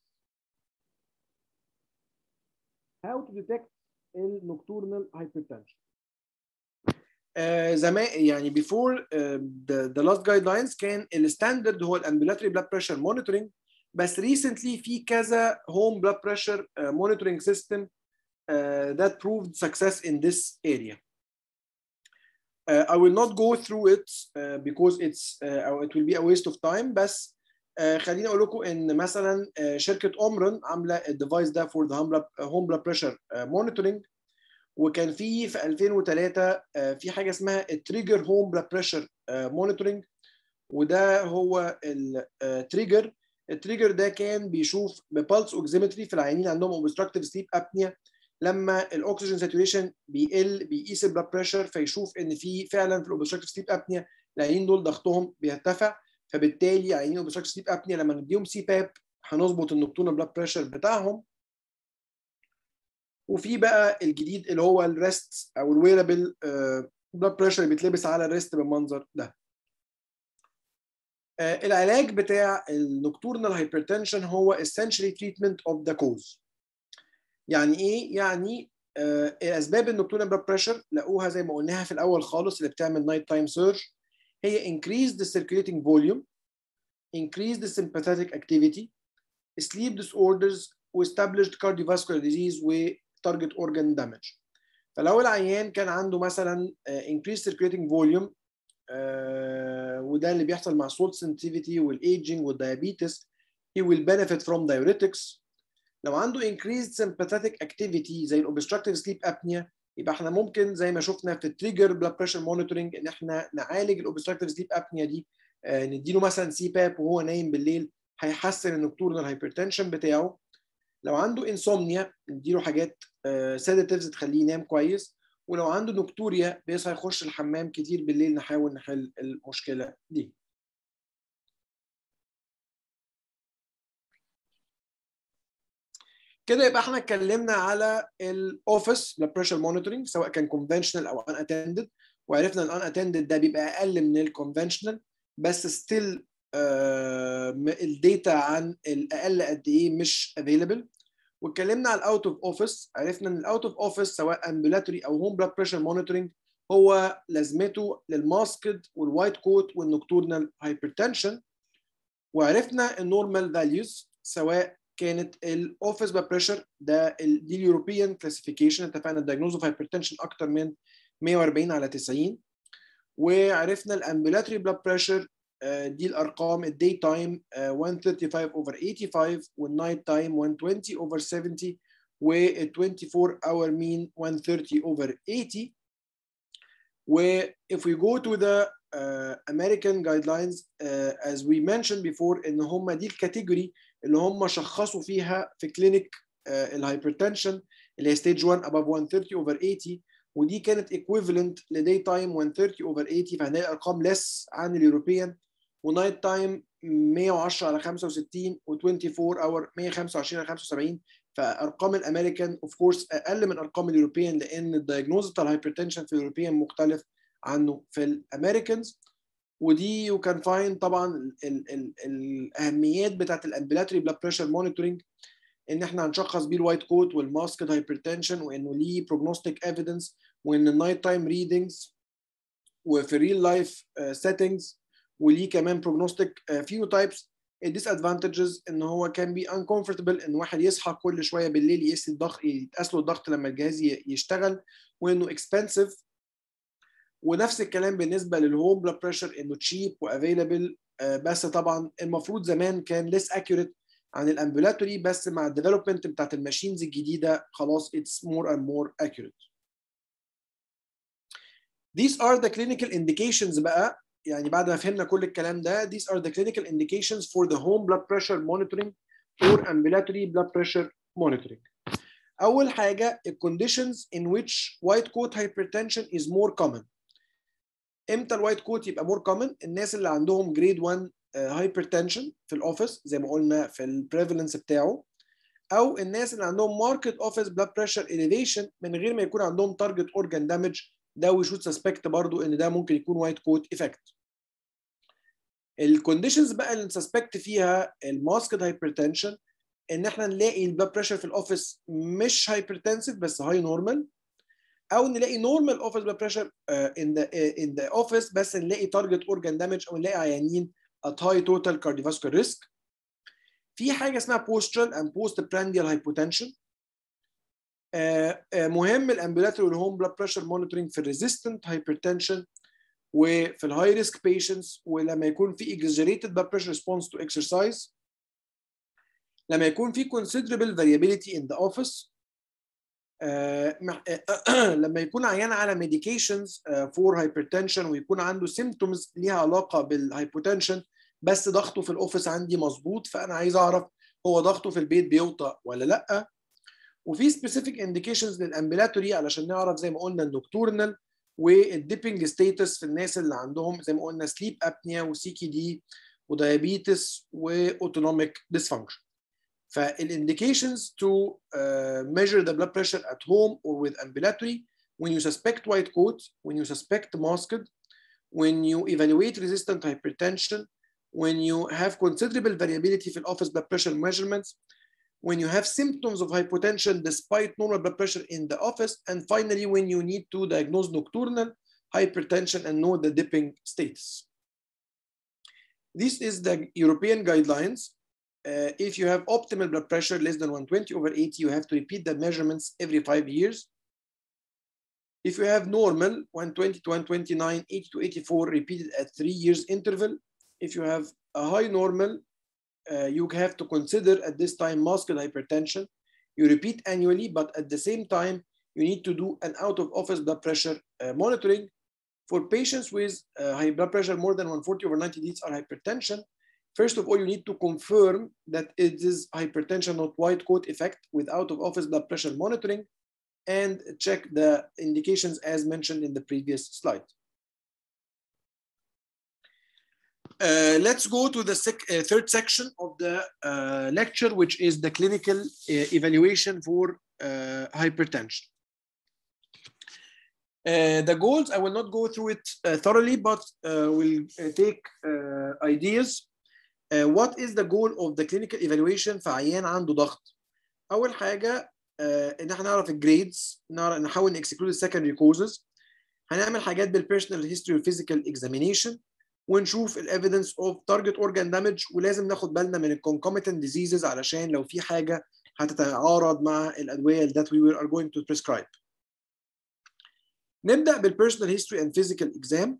How to detect nocturnal hypertension? Uh, زمان يعني before uh, the, the last guidelines كان الستاندرد هو الامبولاتري blood pressure monitoring بس ريسنتلي في كذا هوم بلاد بريشر مونيتورنج سيستم uh, that proved success in this area. Uh, I will not go through it uh, because it's uh, it will be a waste of time بس uh, خليني اقول لكم ان مثلا uh, شركه اومرن عامله الديفايس ده for the home blood pressure uh, monitoring وكان في في 2003 uh, في حاجه اسمها التريجر هوم بلاد بريشر مونيتورنج وده هو التريجر التريجر ده كان بيشوف ببلس اوكسيمتري في العيانين عندهم اوبستراكتيف سليب ابنيا لما الاكسجين ساتوريشن بيقل بيقيس البلاد بريشر فيشوف ان في فعلا في الاوبستراكتيف سليب ابنيا العيانين دول ضغطهم بيرتفع فبالتالي عيانين اوبستراكتيف سليب ابنيا لما نديهم سي باب هنظبط النكتورنال بلاد بريشر بتاعهم وفي بقى الجديد اللي هو الريست او الويرابل بلاد بريشر اللي بيتلبس على الريست بالمنظر ده Uh, العلاج بتاع النكتورنال هايبرتنشن هو essentially treatment of the cause. يعني ايه؟ يعني uh, اسباب النكتورنال بلاد بريشر لقوها زي ما قلناها في الاول خالص اللي بتعمل نايت تايم سيرج هي increase the circulating volume, increase the sympathetic activity, sleep disorders established cardiovascular disease و target organ damage. فلو العيان كان عنده مثلا uh, increased circulating volume آه وده اللي بيحصل مع salt sensitivity والايجنج والديابيتس he will benefit from diuretics لو عنده increased sympathetic activity زي الobstructive sleep apnea يبقى احنا ممكن زي ما شفنا في التريجر بلاد بريشر مونيتورنج ان احنا نعالج الاوبستراكتيف سليب ابنيا دي آه نديله مثلا سي باب وهو نايم بالليل هيحسن النكتورنال هايبرتنشن بتاعه لو عنده انسومنيا نديله حاجات سيداتيفز تخليه ينام كويس ولو عنده نكتوريا بيصحى يخش الحمام كتير بالليل نحاول نحل المشكله دي كده يبقى احنا اتكلمنا على الاوفيس بلاد بريشر مونيتورنج سواء كان كونفنشنال او ان اتندد وعرفنا ان الان اتندد ده بيبقى اقل من الكونفنشنال بس ستيل آه الداتا عن الاقل قد ايه مش افيلبل واتكلمنا على الاوت اوف اوفيس عرفنا ان الاوت اوف اوفيس سواء امبولاتوري او هوم بلاد بريشر مونيتورنج هو لازمته للماسكد والوايت كوت والنكتورنال هايبرتنشن وعرفنا النورمال فاليوز سواء كانت الاوفيس بلاد بريشر ده دي اليوروبيان كلاسيفيكيشن اتفقنا الدايجنوز اوف هايبرتنشن اكتر من 140 على 90 وعرفنا الامبولاتوري بلاد بريشر دي الارقام الداي تايم 135 اوفر 85 والنايت تايم 120 اوفر 70 وال 24 اور مين 130 اوفر 80 و if we go to the uh, American guidelines uh, as we mentioned before ان هم دي الكاتيجوري اللي هم شخصوا فيها في كلينيك uh, الهايبرتنشن اللي هي ستيج 1 above 130 اوفر 80 ودي كانت equivalent لداي تايم 130 اوفر 80 فهنلاقي ارقام less عن اليوروبيان ونايت تايم 110 على 65 و24 اور 125 على 75 فارقام الامريكان اوف كورس اقل من ارقام اليوروبيان لان الدايجنوز بتاع الهايبرتنشن في اليوروبيان مختلف عنه في الامريكانز ودي يو كان فاين طبعا ال ال الاهميات بتاعت الامبلاتري بلاد بريشر مونيتورنج ان احنا هنشخص بيه الوايت كوت والماسكد هايبرتنشن وانه ليه بروجنوستيك ايفيدنس وان النايت تايم ريدنجز وفي ريل لايف سيتنجز وليه كمان بروجنوستيك فينوتايبس الديسادفانتجز ان هو كان بي انكمفورتبل ان واحد يصحى كل شويه بالليل يقيس الضغط يتقاس له الضغط لما الجهاز يشتغل وانه اكسبنسيف ونفس الكلام بالنسبه للهوم بلاد بريشر انه تشيب وافيلبل بس طبعا المفروض زمان كان ليس اكيوريت عن الامبولاتوري بس مع الديفلوبمنت بتاعت الماشينز الجديده خلاص اتس مور اند مور accurate. These are the clinical indications بقى يعني بعد ما فهمنا كل الكلام ده these are the clinical indications for the home blood pressure monitoring or ambulatory blood pressure monitoring. أول حاجة the conditions in which white coat hypertension is more common. امتى الوايت كوت يبقى more common؟ الناس اللي عندهم grade 1 hypertension في الاوفيس زي ما قلنا في البريفالنس بتاعه او الناس اللي عندهم ماركت اوفيس بلاد بريشر elevation من غير ما يكون عندهم تارجت اورجان دامج ده وي شود سسبكت برضو ان ده ممكن يكون وايت كوت ايفكت الكونديشنز بقى اللي نسسبكت فيها الماسكد هايبرتنشن ان احنا نلاقي البلاد بريشر في الاوفيس مش هايبرتنسيف بس هاي نورمال او نلاقي نورمال اوفيس بلاد بريشر ان ذا ان ذا اوفيس بس نلاقي تارجت اورجان دامج او نلاقي عيانين at high total cardiovascular risk في حاجه اسمها postural and postprandial hypotension آه، آه، مهم الامبولاتوري والهوم بلاد بريشر مونيتورنج في الريزيستنت هايبرتنشن وفي الهاي ريسك بيشنتس ولما يكون في exaggerated blood pressure response to exercise لما يكون في considerable variability in the office آه، مح- آه، لما يكون عيان على medications آه، for hypertension ويكون عنده symptoms ليها علاقه بالهايبوتنشن بس ضغطه في الاوفيس عندي مظبوط فانا عايز اعرف هو ضغطه في البيت بيوطى ولا لا وفي specific indications للامبلاتوري علشان نعرف زي ما قلنا النوكتورنال والديبنج ستيتس في الناس اللي عندهم زي ما قلنا سليب ابنيا وسي كي دي ودايابيتس واوتونوميك dysfunction فالانديكيشنز to uh, measure the blood pressure at home or with ambulatory when you suspect white coat when you suspect masked when you evaluate resistant hypertension when you have considerable variability في office blood pressure measurements when you have symptoms of hypotension despite normal blood pressure in the office, and finally, when you need to diagnose nocturnal hypertension and know the dipping status. This is the European guidelines. Uh, if you have optimal blood pressure less than 120 over 80, you have to repeat the measurements every five years. If you have normal 120 to 129, 80 to 84 repeated at three years interval. If you have a high normal, uh, you have to consider at this time masked hypertension. You repeat annually, but at the same time, you need to do an out of office blood pressure uh, monitoring. For patients with uh, high blood pressure more than 140 over 90 beats or hypertension, first of all, you need to confirm that it is hypertension, not white coat effect with out of office blood pressure monitoring and check the indications as mentioned in the previous slide. Uh, let's go to the sec uh, third section of the uh, lecture, which is the clinical evaluation for hypertension. the goals, I will not go through it thoroughly, but we'll take ideas. what is the goal of the clinical evaluation في عيان عنده ضغط؟ أول حاجة إن احنا نعرف الجريدز نحاول نكسكلود السكندري كوزز هنعمل حاجات بالبيرسونال هيستوري والفيزيكال اكزامينيشن ونشوف الايفيدنس اوف تارجت اورجان دامج ولازم ناخد بالنا من الكونكوميتنت ديزيزز علشان لو في حاجه هتتعارض مع الادويه that we are going to prescribe. نبدا بالبيرسونال هيستوري اند فيزيكال اكزام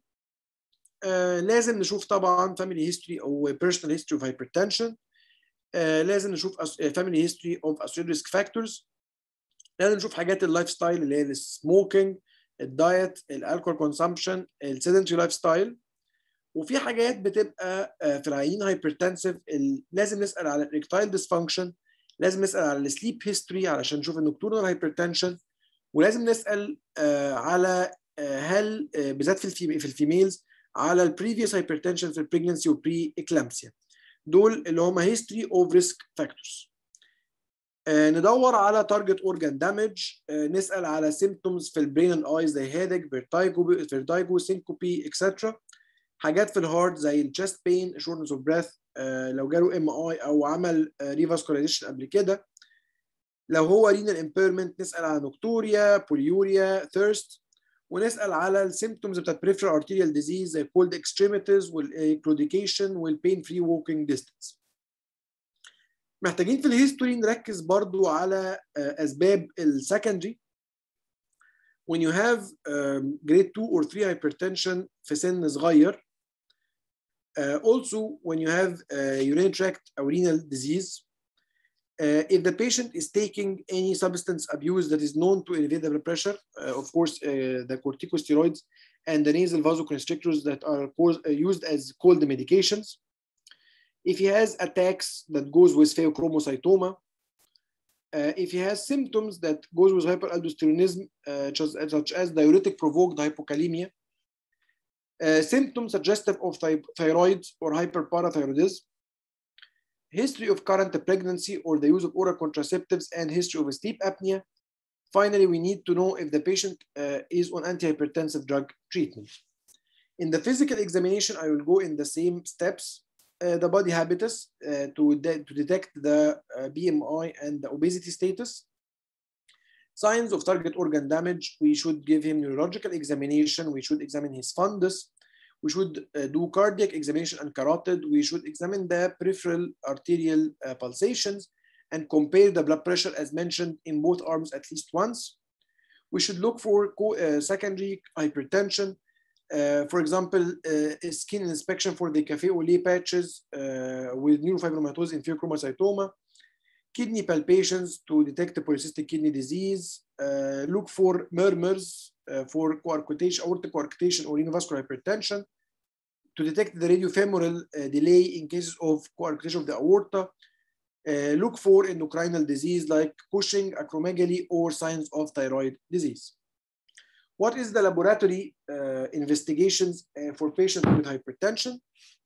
لازم نشوف طبعا فاميلي هيستوري او بيرسونال هيستوري اوف هايبرتنشن لازم نشوف فاميلي هيستوري اوف اسوشيتد ريسك فاكتورز لازم نشوف حاجات اللايف ستايل اللي هي السموكينج الدايت الالكول كونسامشن السيدنتري لايف ستايل وفي حاجات بتبقى في العيانين هايبرتنسيف لازم نسال على الريكتايل ديسفانكشن لازم نسال على السليب هيستوري علشان نشوف النكتورنال هايبرتنشن ولازم نسال على هل بالذات في الفي في الفيميلز على البريفيوس هايبرتنشن في البريجنسي وبري اكلامسيا دول اللي هم هيستوري اوف ريسك فاكتورز ندور على تارجت اورجان دامج نسال على سيمبتومز في البرين اند ايز زي هيدك فيرتايجو فيرتايجو سينكوبي اكسترا حاجات في الهارت زي الشيست بين شورتنس اوف بريث لو جاله ام اي او عمل ريفاسكولايزيشن قبل كده لو هو رينال امبيرمنت نسال على نوكتوريا بوليوريا ثيرست ونسال على السيمبتومز بتاعت بريفرال ارتيريال ديزيز زي كولد اكستريميتيز والكلوديكيشن والبين فري ووكينج ديستنس محتاجين في الهيستوري نركز برضو على اسباب السكندري when you have um, grade 2 or 3 hypertension في سن صغير uh, also when you have uh, urinary tract or renal disease uh, if the patient is taking any substance abuse that is known to elevate the blood pressure uh, of course uh, the corticosteroids and the nasal vasoconstrictors that are caused, uh, used as cold medications if he has attacks that goes with pheochromocytoma uh, if he has symptoms that goes with hyperaldosteronism, uh, such, as, such as diuretic provoked hypokalemia, uh, symptoms suggestive of th thyroid or hyperparathyroidism, history of current pregnancy or the use of oral contraceptives and history of sleep apnea. Finally, we need to know if the patient is on antihypertensive drug treatment. In the physical examination, I will go in the same steps uh, the body habitus uh, to, de to detect the uh, BMI and the obesity status. Signs of target organ damage, we should give him neurological examination, we should examine his fundus, we should do cardiac examination and carotid, we should examine the peripheral arterial pulsations, and compare the blood pressure as mentioned in both arms at least once. We should look for co- uh, secondary hypertension, uh, for example, uh, skin inspection for the cafe au lait patches uh, with neurofibromatosis inferior chromocytoma, kidney palpations to detect the polycystic kidney disease, uh, look for murmurs uh, for coarctation, aortic coarctation or renovascular hypertension, to detect the radiofemoral uh, delay in cases of coarctation of the aorta, uh, look for endocrinal disease like Cushing, acromegaly, or signs of thyroid disease. What is the laboratory uh, investigations uh, for patients with hypertension?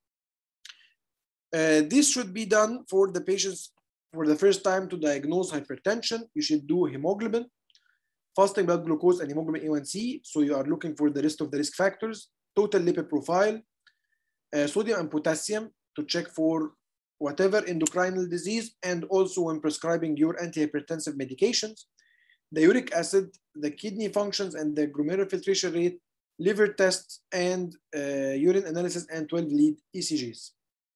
Uh, this should be done for the patients for the first time to diagnose hypertension. You should do hemoglobin, fasting blood glucose, and hemoglobin A1C. So you are looking for the rest of the risk factors, total lipid profile, uh, sodium and potassium to check for whatever endocrinal disease, and also when prescribing your antihypertensive medications, the uric acid, the kidney functions, and the glomerular filtration rate, liver tests, and uh, urine analysis, and 12 lead ECGs.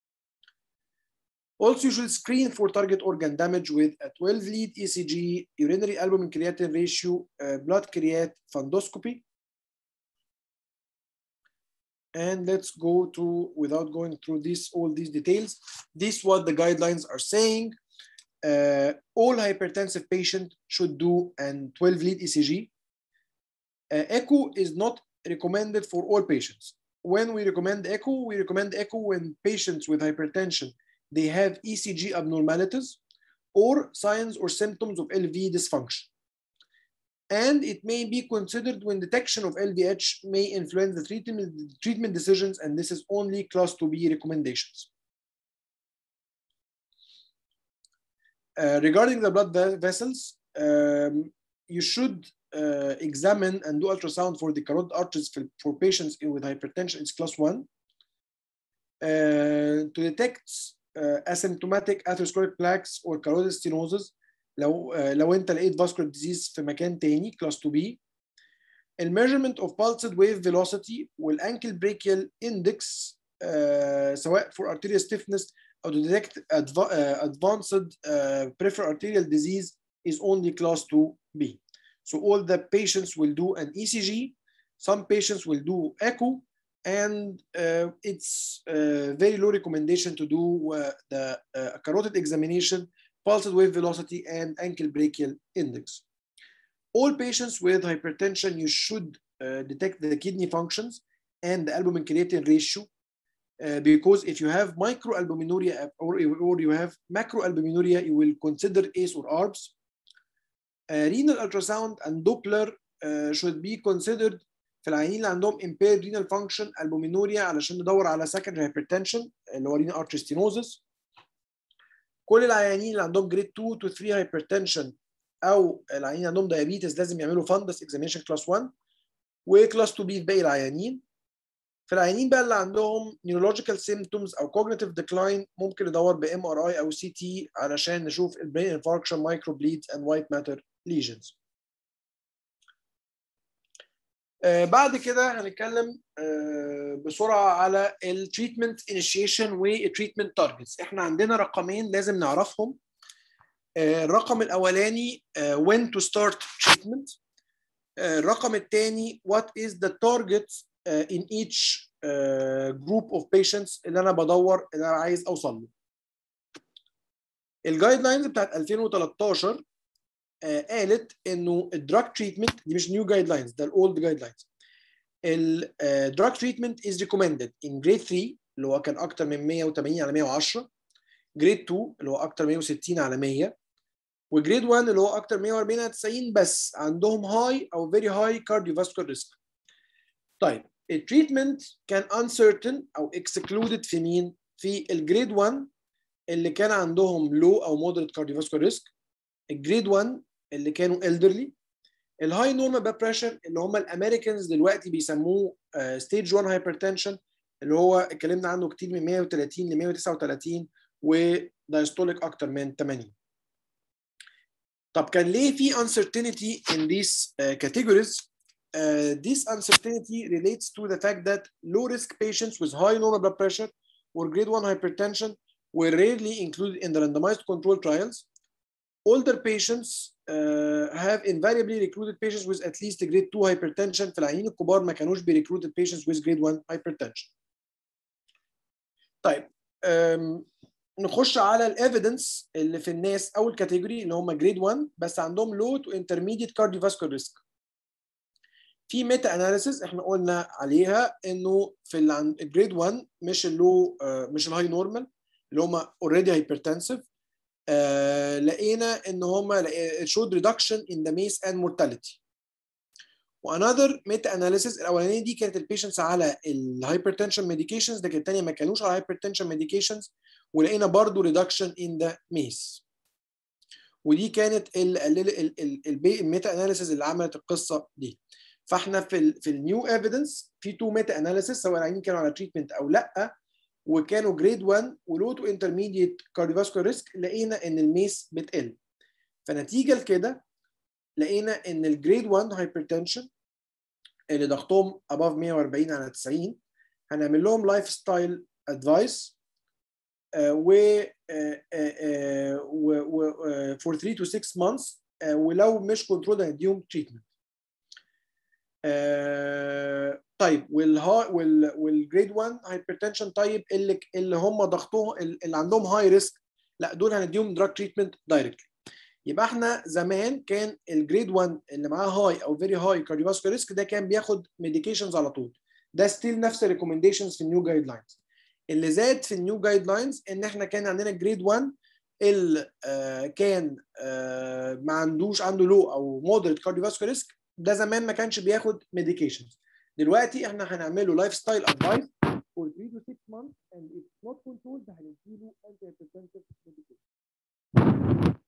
Also, you should screen for target organ damage with a 12 lead ECG, urinary albumin creatinine ratio, uh, blood creat fundoscopy. And let's go to, without going through this, all these details, this what the guidelines are saying. Uh, all hypertensive patient should do an 12 lead ECG. Uh, echo is not recommended for all patients. When we recommend echo, we recommend echo when patients with hypertension they have ECG abnormalities or signs or symptoms of LV dysfunction. And it may be considered when detection of LVH may influence the treatment, treatment decisions, and this is only class 2B recommendations. Uh, regarding the blood vessels, um, you should uh, examine and do ultrasound for the carotid arteries for, for patients with hypertension. It's class 1. Uh, to detect uh, asymptomatic atherosclerotic plaques or carotid stenosis لو uh, لو انت لقيت vascular disease في مكان تاني class 2B الميجرمنت of pulsed wave velocity والانكل brachial index uh, سواء for arterial stiffness or to detect adva uh, advanced uh, peripheral arterial disease is only class 2B. So all the patients will do an ECG, some patients will do echo, and uh, it's uh, very low recommendation to do uh, the uh, carotid examination, pulsed wave velocity, and ankle brachial index. All patients with hypertension, you should uh, detect the kidney functions and the albumin creatinine ratio, uh, because if you have microalbuminuria or, or you have macroalbuminuria, you will consider ACE or ARBs. renal ultrasound and Doppler should be considered في العيانين اللي عندهم impaired renal function albuminuria علشان ندور على secondary hypertension اللي هو renal artery stenosis كل العيانين اللي عندهم grade 2 to 3 hypertension او العيانين عندهم diabetes لازم يعملوا fundus examination class 1 وكلاس 2 b في باقي العيانين في العيانين بقى اللي عندهم neurological symptoms او cognitive decline ممكن ندور ب MRI او CT علشان نشوف brain infarction microbleeds and white matter lesions. آه بعد كده هنتكلم آه بسرعه على التريتمنت انيشيشن والتريتمنت تارجتس احنا عندنا رقمين لازم نعرفهم آه الرقم الاولاني when to start treatment الرقم الثاني what is the target in each group of patients اللي انا بدور اللي انا عايز اوصل له الجايد لاينز بتاعت 2013 آه قالت انه الدراج تريتمنت دي مش نيو جايد لاينز ده الاولد جايد لاينز الدراج تريتمنت از ريكومندد ان جريد 3 اللي هو كان اكتر من 180 على 110 جريد 2 اللي هو اكتر من 160 على 100 وجريد 1 اللي هو اكتر من 140 على 90 بس عندهم هاي او فيري هاي كارديوفاسكولار ريسك طيب التريتمنت كان uncertain او excluded في مين؟ في الجريد 1 اللي كان عندهم لو او مودريت كارديوفاسكولار ريسك الجريد 1 اللي كانوا elderly الهاي نورمال بلاد بريشر اللي هم الامريكانز دلوقتي بيسموه ستيج 1 هايبرتنشن اللي هو اتكلمنا عنه كتير من 130 ل 139 ودايستوليك اكتر من 80 طب كان ليه في uncertainty in these uh, categories uh, this uncertainty relates to the fact that low risk patients with high normal blood pressure or grade 1 hypertension were rarely included in the randomized control trials older patients uh, have invariably recruited patients with at least grade 2 hypertension في العيانين الكبار ما كانوش بي recruited patients with grade 1 hypertension. طيب um, نخش على الايفيدنس اللي في الناس اول كاتيجوري اللي هم جريد 1 بس عندهم لو تو انترميديت كارديوفاسكولار ريسك. في ميتا اناليسيز احنا قلنا عليها انه في الجريد 1 مش اللو مش الهاي نورمال اللي هم اوريدي هايبرتنسيف آه لقينا ان هم showed reduction in the MACE and mortality. وانذر ميتا اناليسيس الاولانيه دي كانت البيشنتس على الهايبرتنشن ميديكيشنز لكن الثانيه ما كانوش على هايبرتنشن ميديكيشنز ولقينا برضو reduction in the MACE. ودي كانت الميتا اناليسيس اللي عملت القصه دي. فاحنا في ال في النيو ايفيدنس في تو ميتا اناليسيس سواء العيانين كانوا على تريتمنت او لا وكانوا جريد 1 ولو تو انترميديت كارديوفاسكولار ريسك لقينا ان الميس بتقل فنتيجه لكده لقينا ان الجريد 1 هايبرتنشن اللي ضغطهم above 140 على 90 هنعمل لهم لايف ستايل ادفايس و و فور 3 to 6 months uh, ولو مش كنترول هنديهم تريتمنت آه طيب والها وال والجريد 1 هايبرتنشن طيب اللي اللي هم ضغطهم اللي عندهم هاي ريسك لا دول هنديهم دراج تريتمنت دايركتلي يبقى احنا زمان كان الجريد 1 اللي معاه هاي او فيري هاي كارديوفاسكولار ريسك ده كان بياخد ميديكيشنز على طول ده ستيل نفس الريكومنديشنز في النيو جايد لاينز اللي زاد في النيو جايد لاينز ان احنا كان عندنا جريد 1 اللي آه كان آه ما عندوش عنده لو او مودريت كارديوفاسكولار ريسك ده زمان ما كانش بياخد ميديكيشنز دلوقتي احنا هنعمله لايف ستايل ادفايس for 3 to 6 months and if not controlled هنديله anti hypertensive medication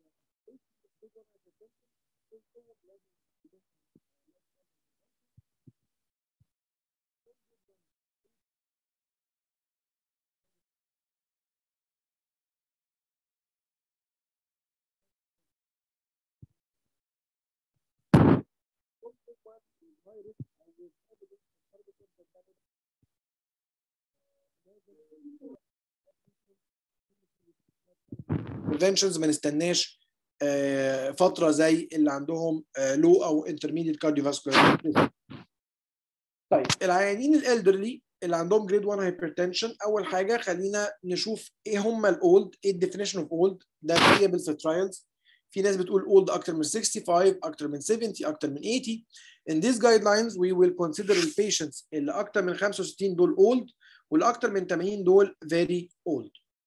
preventions ما نستناش فتره زي اللي عندهم لو او intermediate cardiovascular طيب العيانين الالدرلي اللي عندهم جريد 1 هايبرتنشن اول حاجه خلينا نشوف ايه هم الاولد ايه الديفينيشن اوف اولد ده فاريبل في الترايلز في ناس بتقول اولد اكتر من 65 اكتر من 70 اكتر من 80 in these guidelines we will consider the patients اللي اكتر من 65 دول old واللي اكتر من 80 دول very old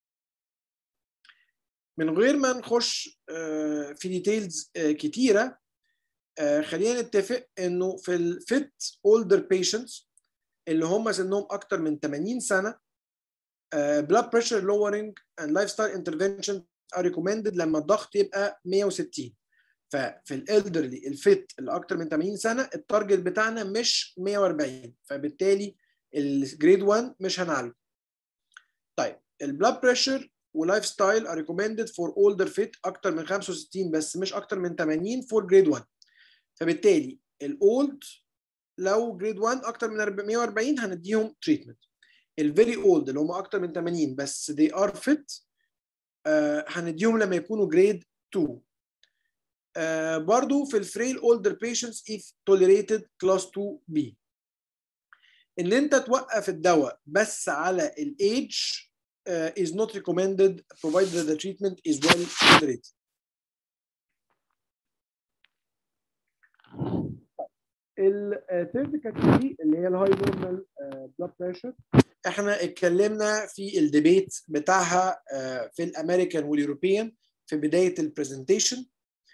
من غير ما نخش في ديتيلز كتيره خلينا نتفق انه في الفيت اولدر بيشنتس اللي هم سنهم اكتر من 80 سنه blood pressure lowering and lifestyle intervention are recommended لما الضغط يبقى 160 ففي الالدرلي الفيت اللي اكتر من 80 سنه التارجت بتاعنا مش 140 فبالتالي الجريد 1 مش هنعالجه طيب البلاد بريشر ولايف ستايل ار ريكومندد فور اولدر فيت اكتر من 65 بس مش اكتر من 80 فور جريد 1 فبالتالي الاولد لو جريد 1 اكتر من 140 هنديهم تريتمنت الفيري اولد اللي هم اكتر من 80 بس they are fit آه هنديهم لما يكونوا جريد 2 آه برضو في الفريل اولدر patients if tolerated class 2B ان انت توقف الدواء بس على الايدج uh, is not recommended provided that the treatment is well tolerated. الثيرد كاتيجوري اللي هي الهاي نورمال بلاد بريشر احنا اتكلمنا في الديبيت بتاعها uh, في الامريكان واليوروبيان في بدايه البرزنتيشن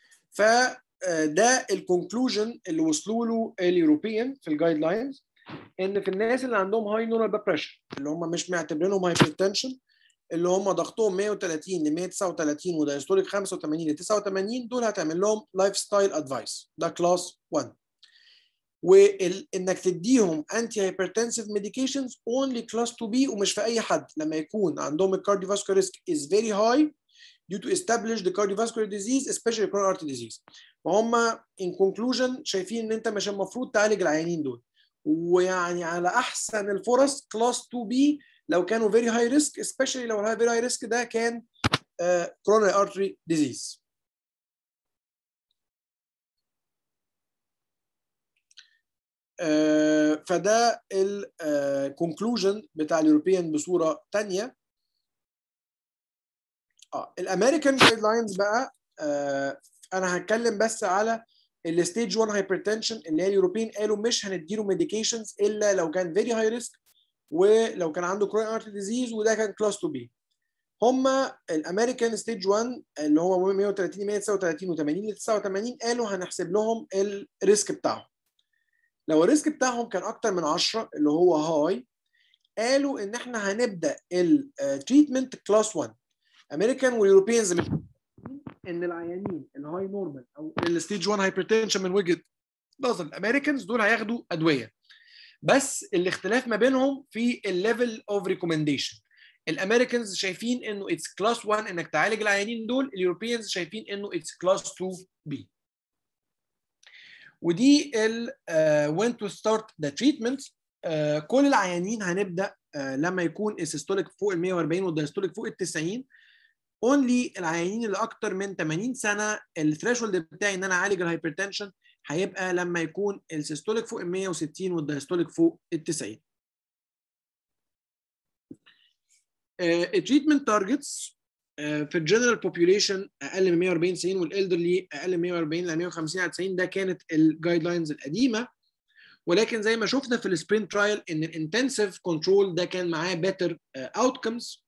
فده الكونكلوجن اللي وصلوا له اليوروبيان في الجايد لاينز ان في الناس اللي عندهم هاي نورمال بلاد بريشر اللي هم مش معتبرينهم هايبرتنشن اللي هم ضغطهم 130 ل 139 ودايستوليك 85 ل 89 دول هتعمل لهم لايف ستايل ادفايس ده كلاس 1 وانك تديهم انتي هايبرتنسيف ميديكيشنز اونلي كلاس 2 بي ومش في اي حد لما يكون عندهم الكارديوفاسكولار ريسك از فيري هاي due to establish the cardiovascular disease especially coronary artery disease وهم in conclusion شايفين ان انت مش المفروض تعالج العيانين دول ويعني على احسن الفرص كلاس 2 بي لو كانوا فيري هاي ريسك especially لو الفيري هاي ريسك ده كان كوروناري ارتري ديزيز آه، فده الكونكلوجن بتاع اليوروبيان بصوره ثانيه اه الامريكان جايد لاينز بقى آه، انا هتكلم بس على الستيج 1 هايبرتنشن اللي هي اليوروبيين قالوا مش هنديله ميديكيشنز الا لو كان فيري هاي ريسك ولو كان عنده كرونيك ارتري ديزيز وده كان كلاس 2 بي هم الامريكان ستيج 1 اللي هو 130 139 و80 ل 89 قالوا هنحسب لهم الريسك بتاعهم لو الريسك بتاعهم كان اكتر من 10 اللي هو هاي قالوا ان احنا هنبدا التريتمنت كلاس 1 امريكان واليوروبيانز ان العيانين الهاي نورمال او الستيج 1 هايبرتنشن من وجهه نظر الامريكانز دول هياخدوا ادويه بس الاختلاف ما بينهم في الليفل اوف ريكومنديشن الامريكانز شايفين انه اتس كلاس 1 انك تعالج العيانين دول اليوروبيانز شايفين انه اتس كلاس 2 بي ودي ال uh, when to start the treatment uh, كل العيانين هنبدا uh, لما يكون السيستوليك فوق ال 140 والدايستوليك فوق ال 90 اونلي العيانين اللي اكتر من 80 سنه الثريشولد بتاعي ان انا اعالج الهايبرتنشن هيبقى لما يكون السيستوليك فوق ال 160 والدايستوليك فوق ال 90 التريتمنت تارجتس في الجنرال بوبيوليشن اقل من 140 90 والالدرلي اقل من 140 ل 150 على 90 ده كانت الجايد لاينز القديمه ولكن زي ما شفنا في السبرنت ترايل ان الانتنسيف كنترول ده كان معاه بيتر اوتكمز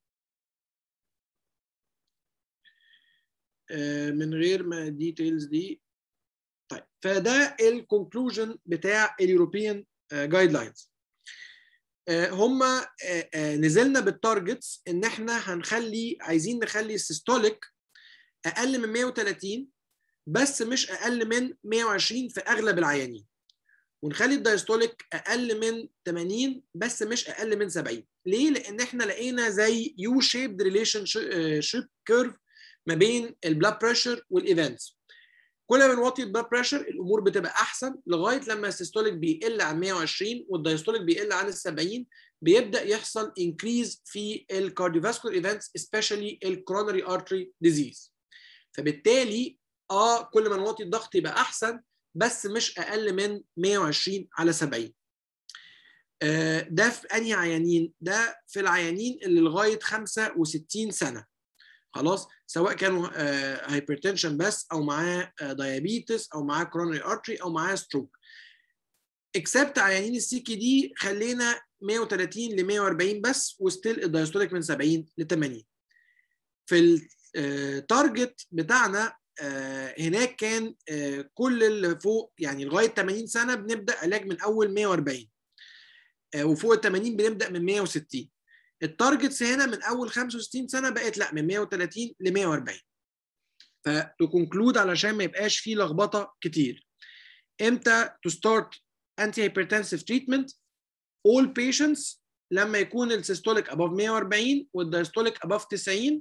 من غير ما ديتيلز دي طيب فده الكونكلوجن بتاع اليوروبيان جايد لاينز هم نزلنا بالتارجتس ان احنا هنخلي عايزين نخلي السيستوليك اقل من 130 بس مش اقل من 120 في اغلب العيانين ونخلي الدايستوليك اقل من 80 بس مش اقل من 70 ليه لان احنا لقينا زي يو شيبد ريليشن شيب كيرف ما بين البلاد بريشر والايفنتس كل ما بنوطي البلاد بريشر الامور بتبقى احسن لغايه لما السيستوليك بيقل عن 120 والدايستوليك بيقل عن ال 70 بيبدا يحصل انكريز في الكارديوفاسكولار ايفنتس سبيشالي الكورونري ارتري ديزيز فبالتالي اه كل ما نوطي الضغط يبقى احسن بس مش اقل من 120 على 70 آه ده في انهي عيانين ده في العيانين اللي لغايه 65 سنه خلاص سواء كانوا هايبرتنشن بس او معاه دايابيتس او معاه كورونري ارتري او معاه ستروك اكسبت عيانين السي كي دي خلينا 130 ل 140 بس وستيل الدايستوليك من 70 ل 80 في التارجت بتاعنا هناك كان كل اللي فوق يعني لغايه 80 سنه بنبدا علاج من اول 140 وفوق ال 80 بنبدا من 160 التارجتس هنا من اول 65 سنه بقت لا من 130 ل 140 فتكونكلود علشان ما يبقاش فيه لخبطه كتير امتى to start antihypertensive treatment all patients لما يكون السيستوليك above 140 والدايستوليك above 90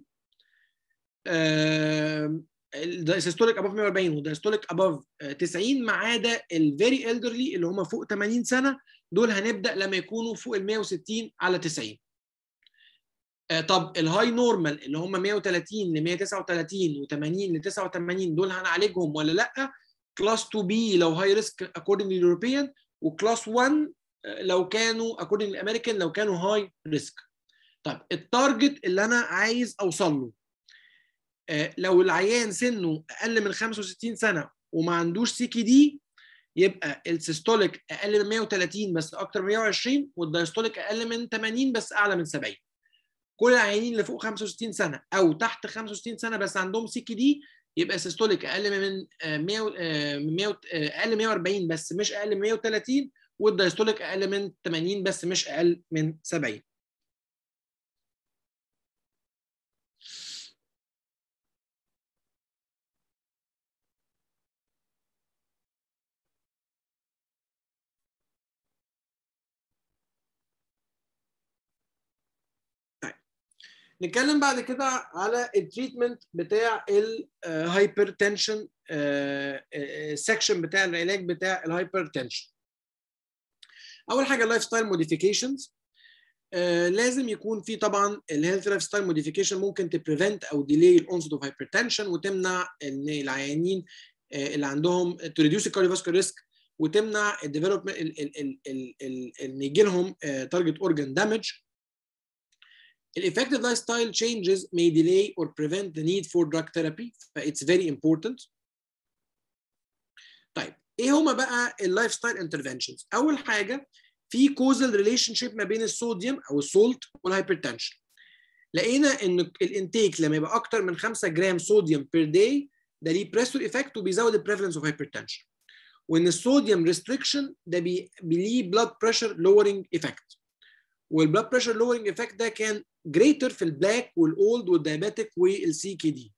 السيستوليك above 140 والدايستوليك above 90 ما عدا الفيري elderly اللي هم فوق 80 سنه دول هنبدا لما يكونوا فوق ال 160 على 90 طب الهاي نورمال اللي هم 130 ل 139 و80 ل 89 دول هنعالجهم ولا لا؟ كلاس 2 بي لو هاي ريسك اكوردنج لليوروبيان وكلاس 1 لو كانوا اكوردنج للامريكان لو كانوا هاي ريسك. طب التارجت اللي انا عايز اوصل له لو العيان سنه اقل من 65 سنه وما عندوش سي كي دي يبقى السيستوليك اقل من 130 بس اكتر من 120 والدايستوليك اقل من 80 بس اعلى من 70. كل العيانين اللي فوق 65 سنه او تحت 65 سنه بس عندهم سي كي دي يبقى سيستوليك اقل من 100 100 اقل من 140 بس مش اقل من 130 والدايستوليك اقل من 80 بس مش اقل من 70 نتكلم بعد كده على التريتمنت بتاع الهايبرتنشن سيكشن بتاع العلاج بتاع الهايبرتنشن اول حاجه اللايف ستايل موديفيكيشنز لازم يكون في طبعا الهيلث لايف ستايل موديفيكيشن ممكن تبريفنت او ديلي الاونست اوف هايبرتنشن وتمنع ان العيانين اللي عندهم تو ريديوس الكارديوفاسكولار ريسك وتمنع الديفلوبمنت ان يجي لهم تارجت اورجان دامج الeffective lifestyle changes may delay or prevent the need for drug therapy فايتس very important طيب ايه هما بقى اللايف ستايل انترفنشنز اول حاجه في كوزال ريليشن شيب ما بين الصوديوم او السولت والهايبرتنشن لقينا ان الانتيك لما يبقى اكتر من 5 جرام صوديوم بير داي ده ليه بريسور ايفكت وبيزود البريفلنس اوف هايبرتنشن وان الصوديوم ريستريكشن ده بي ليه بلاد بريشر لورنج ايفكت والبلاد بريشر لورنج ايفكت ده كان جريتر في البلاك والاولد والدايابيتك والسي كي دي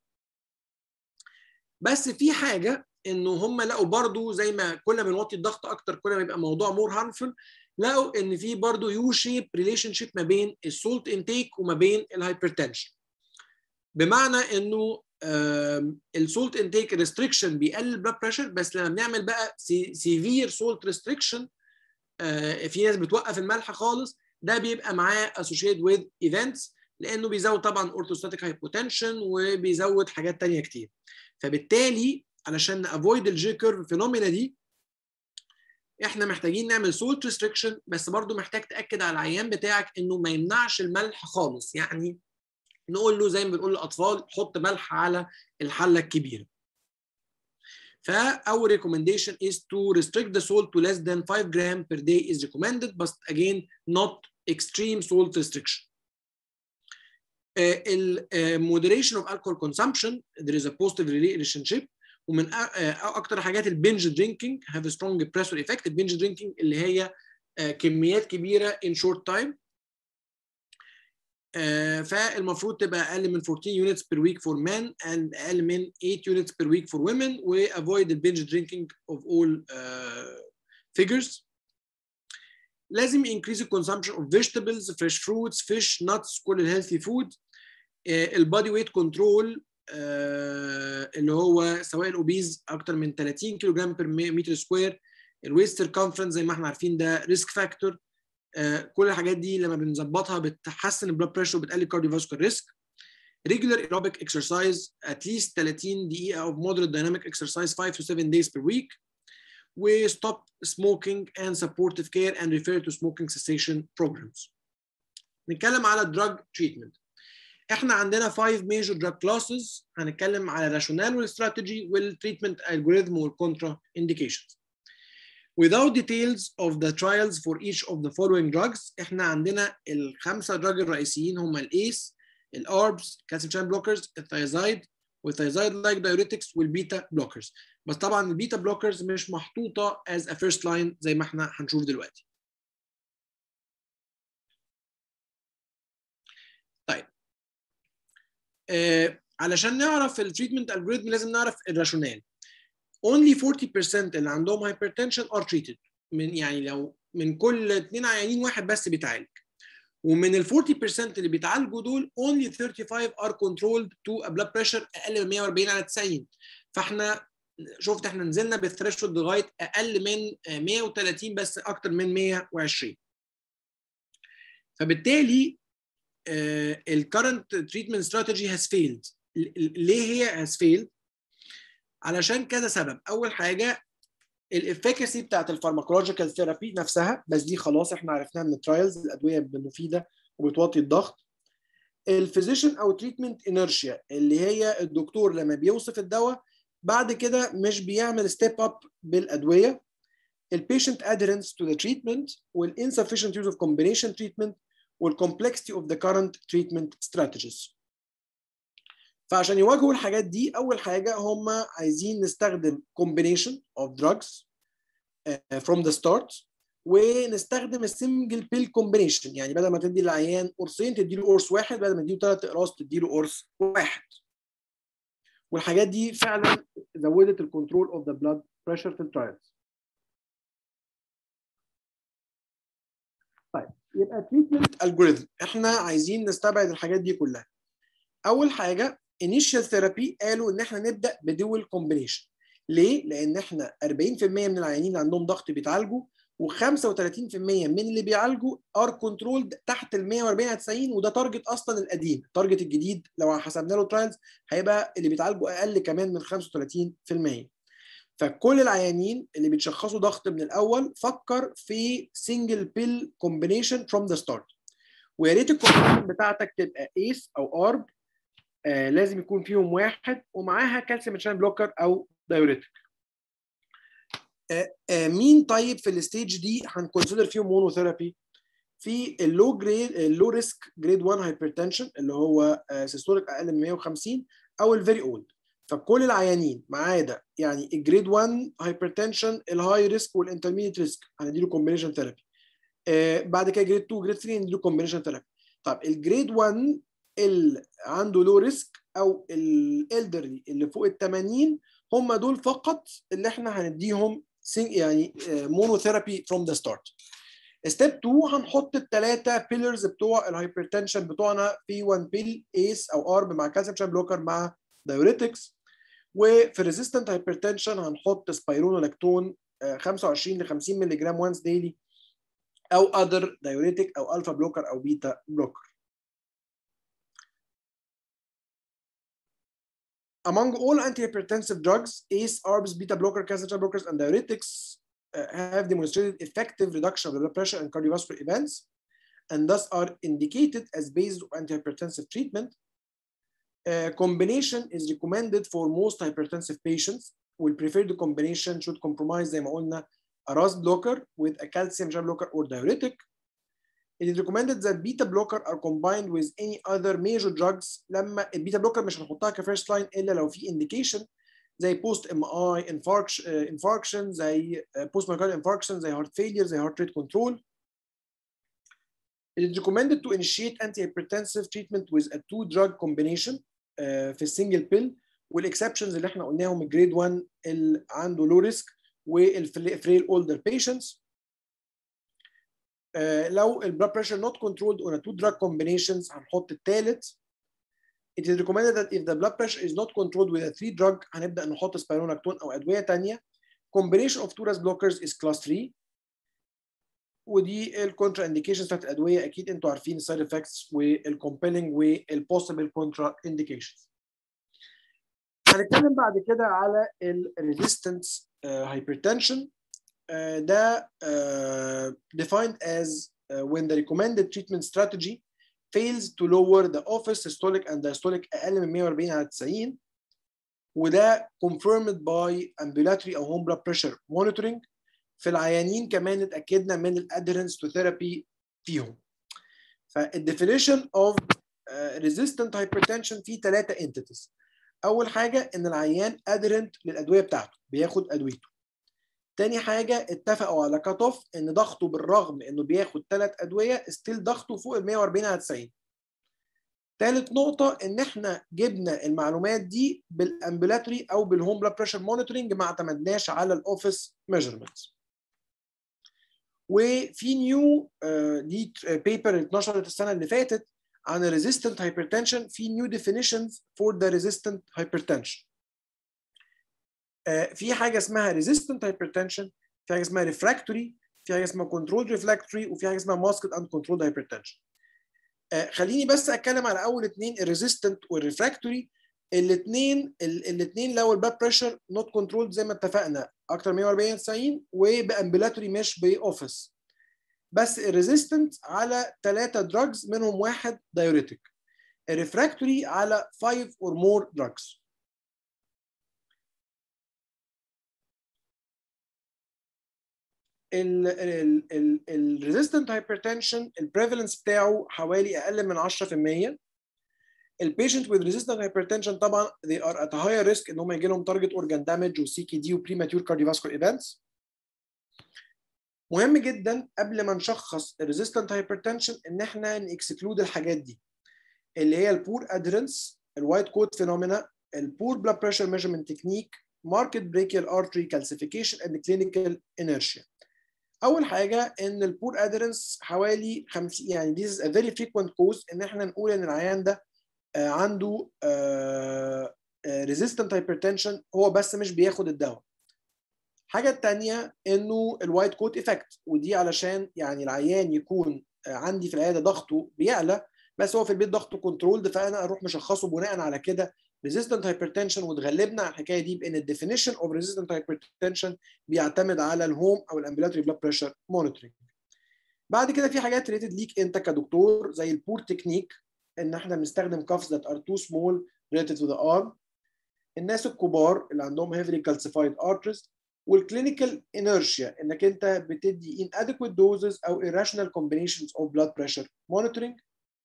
بس في حاجه انه هم لقوا برضو زي ما كل ما بنوطي الضغط اكتر كل ما يبقى الموضوع مور هارمفul لقوا ان في برضو يو شيب ريليشن شيب ما بين السولت انتيك وما بين الهايبرتنشن بمعنى انه السولت انتيك ريستريكشن بيقلل البلاد بريشر بس لما بنعمل بقى سيفير سولت ريستريكشن في ناس بتوقف الملح خالص ده بيبقى معاه associated with events لانه بيزود طبعا اورثوستاتيك هايبوتنشن وبيزود حاجات تانية كتير فبالتالي علشان نافويد الجي كيرف فينومينا دي احنا محتاجين نعمل سولت ريستريكشن بس برضو محتاج تاكد على العيان بتاعك انه ما يمنعش الملح خالص يعني نقول له زي ما بنقول للاطفال حط ملح على الحله الكبيره فاول recommendation is to restrict the salt to less than 5 gram per day is recommended but again not extreme salt restriction uh, uh, moderation of alcohol consumption there is a positive relationship ومن اكتر حاجات البنج درينكينج هاف سترونج بريسور ايفكت البنج درينكينج اللي هي كميات كبيره ان شورت تايم فالمفروض تبقى اقل من 14 units per week for men and اقل من 8 units per week for women و avoid the binge drinking of all uh, figures لازم increase the consumption of vegetables fresh fruits fish nuts كل الهيلثي فود البادي ويت كنترول اللي هو سواء الاوبيز اكتر من 30 كيلو جرام بير متر سكوير الويست سيركمفرنس زي ما احنا عارفين ده ريسك فاكتور كل الحاجات دي لما بنظبطها بتحسن البلاد بريشر وبتقلل كارديوفاسكولار ريسك regular aerobic exercise at least 30 دقيقة of moderate dynamic exercise 5 to 7 days per week و stop smoking and supportive care and refer to smoking cessation programs. نتكلم على drug treatment. احنا عندنا 5 major drug classes هنتكلم على الراشونال والاستراتيجي والتريتمنت algorithm والكونترا indications. Without details of the trials for each of the following drugs احنا عندنا الخمسه دراج الرئيسيين هم الايس الاربس كالسيوم شان بلوكرز الثايزايد والثايزايد لايك دايوريتكس والبيتا بلوكرز بس طبعا البيتا بلوكرز مش محطوطه as a first line زي ما احنا هنشوف دلوقتي طيب آه علشان نعرف التريتمنت الجوريثم لازم نعرف الراشونال only 40% اللي عندهم hypertension are treated من يعني لو من كل اثنين عيانين واحد بس بيتعالج ومن ال 40% اللي بيتعالجوا دول only 35 are controlled to a blood pressure اقل من 140 على 90 فاحنا شفت احنا نزلنا بالثريشولد لغايه اقل من 130 بس اكتر من 120 فبالتالي الكرنت تريتمنت استراتيجي هاز فيلد ليه هي هاز فيلد علشان كذا سبب اول حاجه الافكاسي بتاعت الفارماكولوجيكال ثيرابي نفسها بس دي خلاص احنا عرفناها من الترايلز الادويه مفيده وبتوطي الضغط الفيزيشن او تريتمنت انرشيا اللي هي الدكتور لما بيوصف الدواء بعد كده مش بيعمل ستيب اب بالادويه البيشنت adherence to the treatment والinsufficient use of combination treatment والcomplexity of the current treatment strategies فعشان يواجهوا الحاجات دي اول حاجه هم عايزين نستخدم combination of drugs uh, from the start ونستخدم السنجل بيل كومبينيشن يعني بدل ما تدي للعيان قرصين تدي له قرص واحد بدل ما تدي له ثلاث اقراص تدي له قرص واحد والحاجات دي فعلا زودت الكنترول اوف ذا بلاد بريشر في الترايلز طيب يبقى تريتمنت الجوريثم احنا عايزين نستبعد الحاجات دي كلها اول حاجه انيشال ثيرابي قالوا ان احنا نبدا بدول كومبينيشن ليه؟ لان احنا 40% من العيانين اللي عندهم ضغط بيتعالجوا و35% من اللي بيعالجوا ار كنترولد تحت ال 140 على 90 وده تارجت اصلا القديم، التارجت الجديد لو حسبنا له ترايلز هيبقى اللي بيتعالجوا اقل كمان من 35%. فكل العيانين اللي بيتشخصوا ضغط من الاول فكر في سنجل بيل كومبينيشن فروم ذا ستارت ويا ريت الكومبينيشن بتاعتك تبقى ايس او ارب آه لازم يكون فيهم واحد ومعاها كالسيوم شان بلوكر او دايوريتك آه آه مين طيب في الستيج دي هنكونسيدر فيهم مونوثيرابي في اللو جريد اللو ريسك جريد 1 هايبرتنشن اللي هو سيستوليك اقل من 150 او الفيري اولد فكل العيانين ما عدا يعني الجريد 1 هايبرتنشن الهاي ريسك والانترميديت ريسك هنديله كومبينيشن ثيرابي آه بعد كده جريد 2 جريد 3 نديله كومبينيشن ثيرابي طب الجريد 1 اللي عنده لو ريسك او الالدرلي اللي فوق ال 80 هم دول فقط اللي احنا هنديهم يعني مونوثيرابي فروم ذا ستارت ستيب 2 هنحط الثلاثه بيلرز بتوع الهايبرتنشن بتوعنا في 1 بيل ايس او ارب مع كالسيوم شان بلوكر مع دايوريتكس وفي ريزيستنت هايبرتنشن هنحط سبايرونولاكتون 25 ل 50 مللي جرام وانس ديلي او اذر دايوريتك او الفا بلوكر او بيتا بلوكر Among all antihypertensive drugs, ACE, ARBs, beta blocker, calcium blockers, and diuretics uh, have demonstrated effective reduction of the blood pressure and cardiovascular events, and thus are indicated as base of antihypertensive treatment. Uh, combination is recommended for most hypertensive patients. We prefer the combination should compromise زي ما قلنا a RAS blocker with a calcium channel blocker or diuretic. It is recommended that beta blocker are combined with any other major drugs لما البيتا بلوكر مش هنحطها كفيرست لاين الا لو في indication زي بوست ام اي انفاركشن زي بوست مايكارد انفاركشن زي هارت فيلير زي هارت ريت كنترول It is recommended to initiate antihypertensive treatment with a two drug combination uh, في السنجل بيل والاكسبشنز اللي احنا قلناهم الجريد 1 اللي عنده لو ريسك والفريل اولدر بيشنتس لو البلاد بريشر not controlled on a two drug combinations هنحط الثالث It is recommended that if the blood pressure is not controlled with a three drug هنبدا نحط سبيروناكتون او ادويه ثانيه combination of two RAS blockers is class 3 ودي الكونترا انديكيشنز بتاعت الادويه اكيد انتوا عارفين السايد افكتس والكومبيلنج والبوسيبل كونترا انديكيشنز هنتكلم بعد كده على الريزيستنس هايبرتنشن ده uh, defined as uh, when the recommended treatment strategy fails to lower the office systolic and diastolic اقل من 140 على 90 وده confirmed by ambulatory او home blood pressure monitoring في العيانين كمان اتاكدنا من الادherence to therapy فيهم فالديفينيشن of uh, resistant hypertension في ثلاثه entities اول حاجه ان العيان adherent للادويه بتاعته بياخد ادويته تاني حاجة اتفقوا على كات اوف ان ضغطه بالرغم انه بياخد ثلاث ادوية ستيل ضغطه فوق ال 140 على 90. تالت نقطة ان احنا جبنا المعلومات دي بالامبولاتري او بالهوم بلاد بريشر مونيتورنج ما اعتمدناش على الاوفيس ميجرمنتس. وفي نيو دي بيبر اتنشرت السنة اللي فاتت عن الريزيستنت هايبرتنشن في نيو ديفينيشنز فور ذا ريزيستنت هايبرتنشن. في حاجه اسمها resistant hypertension في حاجه اسمها refractory في حاجه اسمها controlled refractory وفي حاجه اسمها masked uncontrolled hypertension خليني بس اتكلم على اول اثنين الريزيستنت والريفراكتوري الاثنين الاثنين لو البلاد بريشر نوت كنترولد زي ما اتفقنا اكتر من 140 90 وبامبولاتوري مش باوفيس بس الريزيستنت على ثلاثه دراجز منهم واحد دايوريتك الريفراكتوري على 5 or more drugs الريزيستنت هايبرتنشن البريفالنس بتاعه حوالي اقل من 10% البيشنت with resistant hypertension طبعا they are at a higher risk ان هم يجي لهم target organ damage وسي كي دي وبريماتيور cardiovascular events مهم جدا قبل ما نشخص الريزيستنت هايبرتنشن ان احنا نكسكلود الحاجات دي اللي هي البور ادرنس الوايت كوت فينومينا البور بلاد بريشر ميجرمنت تكنيك ماركت بريكيال ارتري كالسيفيكيشن اند كلينيكال انيرشيا اول حاجه ان البور ادرنس حوالي 50 يعني this is a very frequent cause ان احنا نقول ان العيان ده عنده resistant hypertension هو بس مش بياخد الدواء الحاجه الثانيه انه الوايت كوت افكت ودي علشان يعني العيان يكون عندي في العياده ضغطه بيعلى بس هو في البيت ضغطه كنترولد فانا اروح مشخصه بناء على كده resistant hypertension وتغلبنا على الحكايه دي بان الديفينيشن اوف resistant hypertension بيعتمد على الهوم او الامبيلاتوري بلاد بريشر مونيتورنج بعد كده في حاجات ريتد ليك انت كدكتور زي البور تكنيك ان احنا بنستخدم cuffs that are too small related to the arm الناس الكبار اللي عندهم heavily calcified arteries والكلينيكال inertia انك انت بتدي inadequate doses او irrational combinations of blood pressure monitoring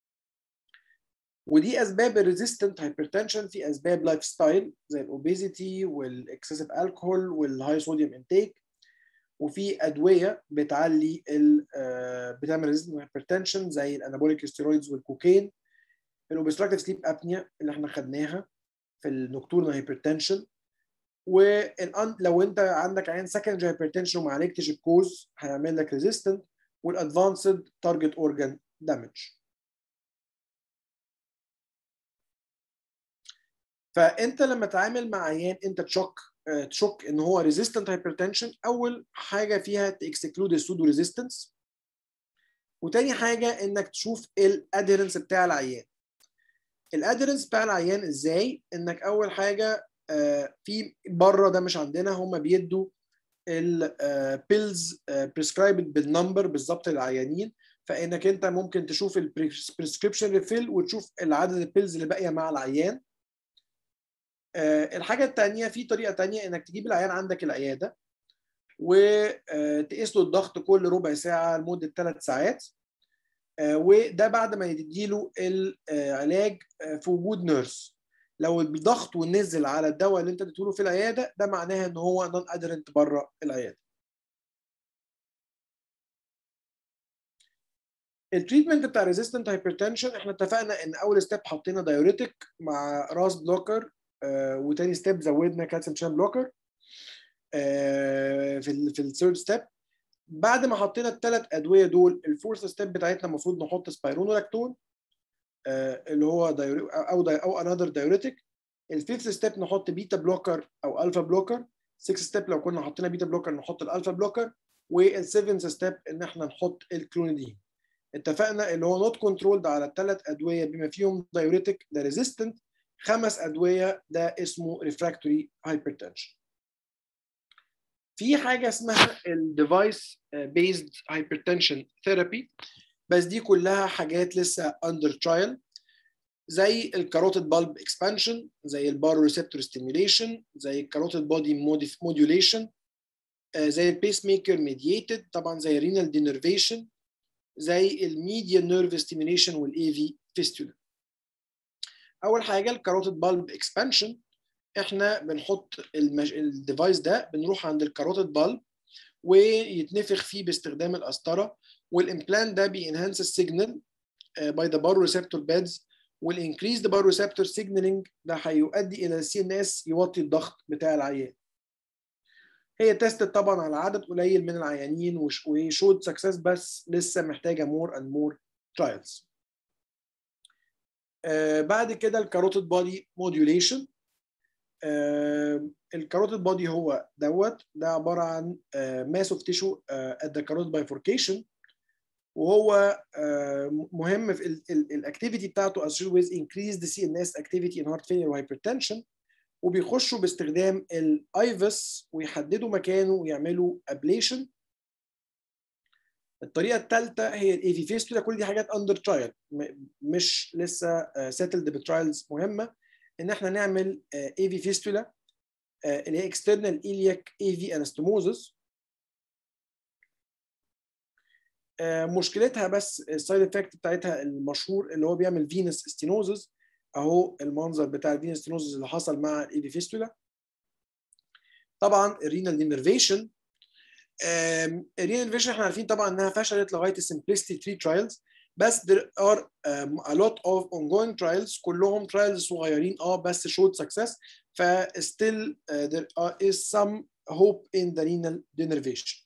ودي اسباب الريزيستنت هايبرتنشن في اسباب لايف ستايل زي الاوبيزيتي والاكسسيف الكحول والهاي صوديوم انتيك وفي ادويه بتعلي ال بتعمل ريزيستنت هايبرتنشن زي الانابوليك ستيرويدز والكوكين الاوبستراكتيف سليب ابنيا اللي احنا خدناها في النكتورنال هايبرتنشن ولو انت عندك عين سكندري هايبرتنشن وما عالجتش الكوز هيعمل لك ريزيستنت والادفانسد تارجت اورجان دامج فانت لما تتعامل مع عيان انت تشك تشك ان هو ريزيستنت هايبرتنشن اول حاجه فيها تكسكلود السودو ريزيستنس وتاني حاجه انك تشوف الادهرنس بتاع العيان الادهرنس بتاع العيان ازاي انك اول حاجه في بره ده مش عندنا هم بيدوا البيلز بريسكرايبد بالنمبر بالظبط للعيانين فانك انت ممكن تشوف البريسكريبشن ريفيل وتشوف العدد البيلز اللي باقيه مع العيان الحاجه الثانيه في طريقه ثانيه انك تجيب العيان عندك العياده وتقيس له الضغط كل ربع ساعه لمده ثلاث ساعات وده بعد ما يديله العلاج في وجود نيرس لو الضغط ونزل على الدواء اللي انت اديته له في العياده ده معناها ان هو نون ادرنت بره العياده التريتمنت بتاع ريزيستنت هايبرتنشن احنا اتفقنا ان اول ستيب حطينا دايوريتك مع راس بلوكر آه وتاني ستيب زودنا كالسيوم شان بلوكر آه في ال في الثيرد ستيب بعد ما حطينا الثلاث ادويه دول الفورث ستيب بتاعتنا المفروض نحط سبايرونولاكتون آه اللي هو دايوري او داي او انذر دايوريتك الفيفث ستيب نحط بيتا بلوكر او الفا بلوكر 6 ستيب لو كنا حطينا بيتا بلوكر نحط الالفا بلوكر والسيفنث ستيب ان احنا نحط الكلونيدين اتفقنا اللي هو نوت كنترولد على الثلاث ادويه بما فيهم دايوريتك ده ريزيستنت خمس ادويه ده اسمه ريفراكتوري هايبرتنشن في حاجه اسمها الديفايس بيزد هايبرتنشن ثيرابي بس دي كلها حاجات لسه اندر ترايل زي الكاروتيد بالب اكسبانشن زي البارو ريسبتور ستيميوليشن زي الكاروتيد بودي موديوليشن زي البيس ميكر ميدييتد طبعا زي الرينال دينرفيشن زي الميديا نيرف ستيميوليشن والاي في فيستولا اول حاجه الكاروتيد بالب اكسبانشن احنا بنحط المج... الديفايس ده بنروح عند الكاروتيد بالب ويتنفخ فيه باستخدام القسطره والامبلانت ده بينهانس السيجنال باي ذا بارو ريسبتور بيدز والانكريز ذا بارو ريسبتور سيجنالينج ده هيؤدي الى السي ان اس يوطي الضغط بتاع العيان هي تيست طبعا على عدد قليل من العيانين وشود سكسس بس لسه محتاجه مور اند مور ترايلز بعد كده الكاروتيد بودي موديوليشن الكاروتيد بودي هو دوت ده عباره عن ماس اوف تيشو ات ذا كاروتيد بايفوركيشن وهو مهم في الاكتيفيتي بتاعته associated with increased CNS activity in heart failure وhypertension وبيخشوا باستخدام الايفس ويحددوا مكانه ويعملوا ابليشن الطريقه الثالثه هي الاي في فيستولا كل دي حاجات اندر ترايل مش لسه سيتلد بترايلز مهمه ان احنا نعمل اي في فيستولا اللي هي اكسترنال ايلياك اي في انستموزس مشكلتها بس السايد افكت بتاعتها المشهور اللي هو بيعمل فينس ستينوزس اهو المنظر بتاع الفينس ستينوزس اللي حصل مع الاي في فيستولا طبعا الرينال دينرفيشن الرينال دينرفيشن احنا عارفين طبعا انها فشلت لغايه السمبلستي 3 ترايلز بس there are um, a lot of ongoing trials كلهم trials صغيرين اه بس showed success ف still uh, there are, is some hope in the renal denervation.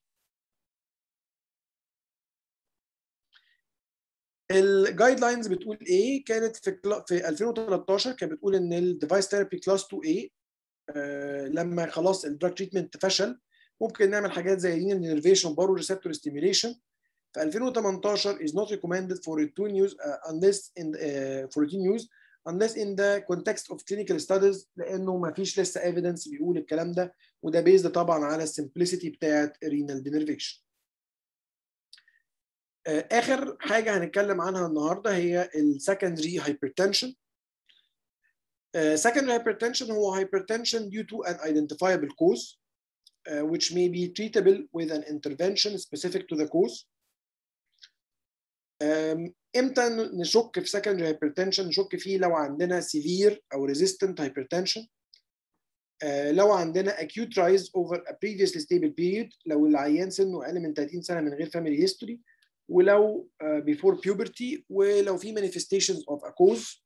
الجايد لاينز بتقول ايه كانت في في 2013 كانت بتقول ان الديفايس ثيرابي كلاس 2 a آه لما خلاص الدراج تريتمنت فشل ممكن نعمل حاجات زي رينال دينرفيشن بارو ريسبتور ستيميوليشن في 2018 is not recommended for routine use uh, unless in uh, for routine use unless in the context of clinical studies لانه ما فيش لسه evidence بيقول الكلام ده وده بيزد طبعا على السمبlicity بتاعت renal denervation. اخر حاجه هنتكلم عنها النهارده هي السكندري hypertension. Uh, secondary hypertension هو hypertension due to an identifiable cause uh, which may be treatable with an intervention specific to the cause. Um, امتى نشك في secondary hypertension نشك فيه لو عندنا severe او resistant hypertension uh, لو عندنا acute rise over a previously stable period لو العيان سنه اقل من 30 سنه من غير family history ولو uh, before puberty ولو في manifestations of a cause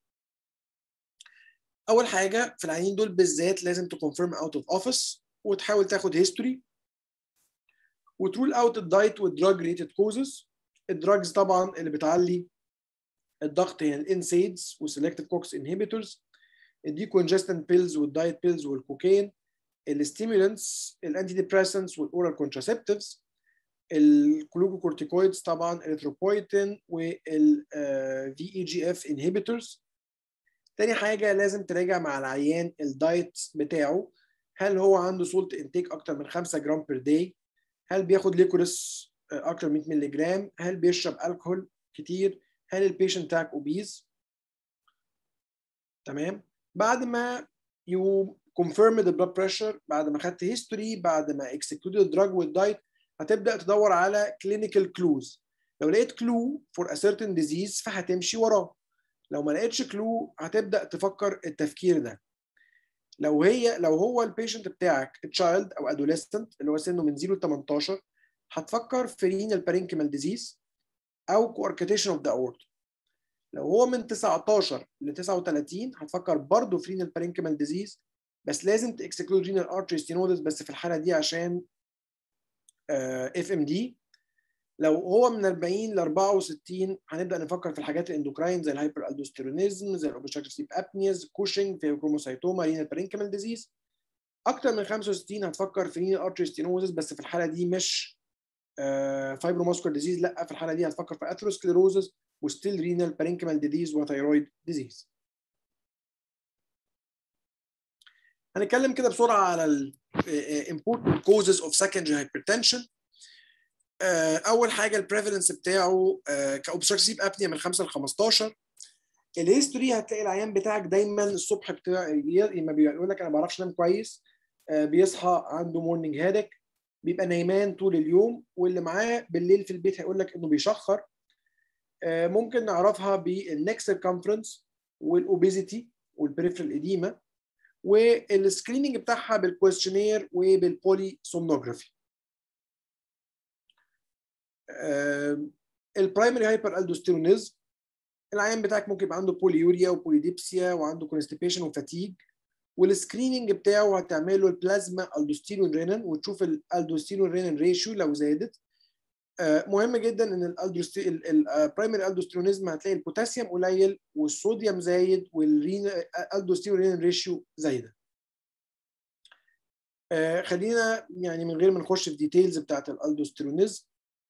اول حاجه في العيانين دول بالذات لازم تكونفيرم اوت اوف اوفيس وتحاول تاخد هيستوري وترول اوت الدايت والدراج ريليتد كوزز الدراجز طبعا اللي بتعلي الضغط هي الانسيدز والسلكتيف كوكس انهبيتورز الديكونجستنت بيلز والدايت بيلز والكوكين الستيمولانتس الانتي ديبريسنتس والاورال كونتراسبتيفز الكلوكوكورتيكويدز طبعا الريثروبويتين والفي اي جي اف انهبيتورز تاني حاجه لازم تراجع مع العيان الدايت بتاعه هل هو عنده سولت انتيك اكتر من 5 جرام بير داي هل بياخد ليكوريس اكتر من 100 مللي جرام هل بيشرب الكحول كتير هل البيشنت بتاعك اوبيز تمام بعد ما يو كونفيرم ذا بلاد بريشر بعد ما خدت هيستوري بعد ما اكسكلود الدراج والدايت هتبدا تدور على كلينيكال كلوز لو لقيت كلو فور ا سيرتن ديزيز فهتمشي وراه لو ما لقيتش كلو هتبدا تفكر التفكير ده لو هي لو هو البيشنت بتاعك تشايلد او ادوليسنت اللي هو سنه من 0 ل 18 هتفكر في رينال بارينكيمال ديزيز او كواركتيشن اوف ذا اورت لو هو من 19 ل 39 هتفكر برضه في رينال بارينكيمال ديزيز بس لازم تكسكلود رينال ارتري ستينوزس بس في الحاله دي عشان اف ام دي لو هو من 40 ل 64 هنبدا نفكر في الحاجات الاندوكراين زي الهايبر الدوستيرونيزم زي الاوبستراكتيف سليب ابنيز كوشنج في كروموسايتوما رينال بارينكيمال ديزيز اكتر من 65 هتفكر في رينال ارتري ستينوزس بس في الحاله دي مش فايبروماسكولار ديزيز لا في الحاله دي هتفكر في اثيروسكليروزس وستيل رينال بارينكيمال ديزيز وثايرويد ديزيز هنتكلم كده بسرعه على ال important causes of secondary hypertension اول حاجه البريفالنس بتاعه كاوبستراكتيف ابنيا من 5 ل 15 الهيستوري هتلاقي العيان بتاعك دايما الصبح بتاع لما بيقول لك انا ما بعرفش انام كويس بيصحى عنده مورنينج هيدك بيبقى نايمان طول اليوم واللي معاه بالليل في البيت هيقول لك انه بيشخر ممكن نعرفها بالنكس سيركمفرنس والاوبيزيتي والبريفرال اديما والسكريننج بتاعها بالكويستشنير وبالبولي سومنوجرافي البرايمري هايبر الدوستيرونيزم العيان بتاعك ممكن يبقى عنده بوليوريا وبوليديبسيا وعنده كونستيبيشن وفاتيج والسكريننج بتاعه هتعمل له البلازما الدوستيرون رينين وتشوف الالدوستيرون رينين ريشيو لو زادت مهم جدا ان البرايمري الدوستيرونيزم هتلاقي البوتاسيوم قليل والصوديوم زايد والالدوستيرون رينين ريشيو زايده خلينا يعني من غير ما نخش في ديتيلز بتاعت الالدوستيرونيزم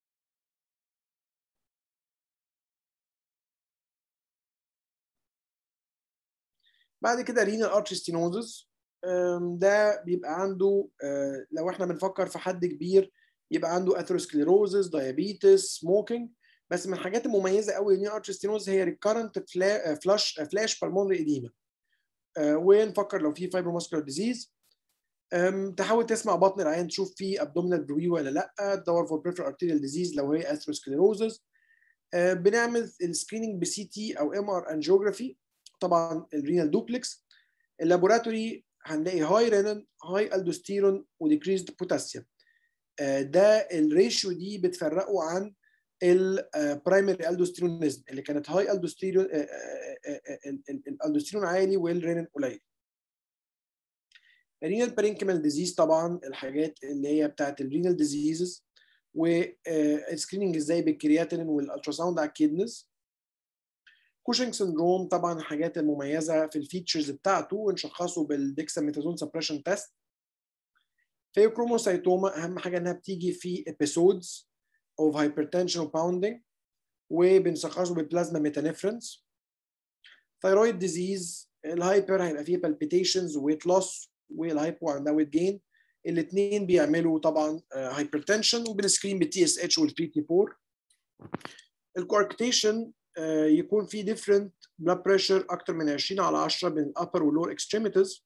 بعد كده رينال ارتري ستينوزس ده بيبقى عنده لو احنا بنفكر في حد كبير يبقى عنده اثيروسكليروزس دايابيتس سموكينج بس من الحاجات المميزه قوي رينال ارتري ستينوزس هي ريكارنت فلاش فلاش بالمونري اديما ونفكر لو في فايبروماسكولار ديزيز تحاول تسمع بطن العيان تشوف فيه ابدومينال بروي ولا لا تدور فور بريفر ارتيريال ديزيز لو هي اثيروسكليروزس بنعمل السكريننج بسي تي او ام ار انجيوجرافي طبعا الرينال دوبلكس اللابوراتوري هنلاقي هاي رينين هاي الدوستيرون وديكريزد بوتاسيوم ده الريشيو دي بتفرقه عن البرايمري الدوستيرونيزم اللي كانت هاي الدوستيرون الالدوستيرون عالي والرينين قليل الرينال بارينكيمال ديزيز طبعا الحاجات اللي هي بتاعت الرينال ديزيزز والسكريننج ازاي بالكرياتين والالتراساوند على الكيدنز كوشنج سندروم طبعا الحاجات المميزه في الفيتشرز بتاعته ونشخصه بالديكساميثازون سبريشن تيست فيوكروموسايتوما اهم حاجه انها بتيجي في episodes of hypertension وباوندنج وبنشخصه بالبلازما ميتانيفرنس ثايرويد ديزيز الهايبر هيبقى فيه بالبيتيشنز ويت لوس والهايبو عندها ويت جين الاثنين بيعملوا طبعا هايبرتنشن وبنسكرين بالتي اس اتش والبي تي 4 الكواركتيشن يكون في ديفرنت بلاد بريشر اكتر من 20 على 10 بين الابر واللور اكستريميتيز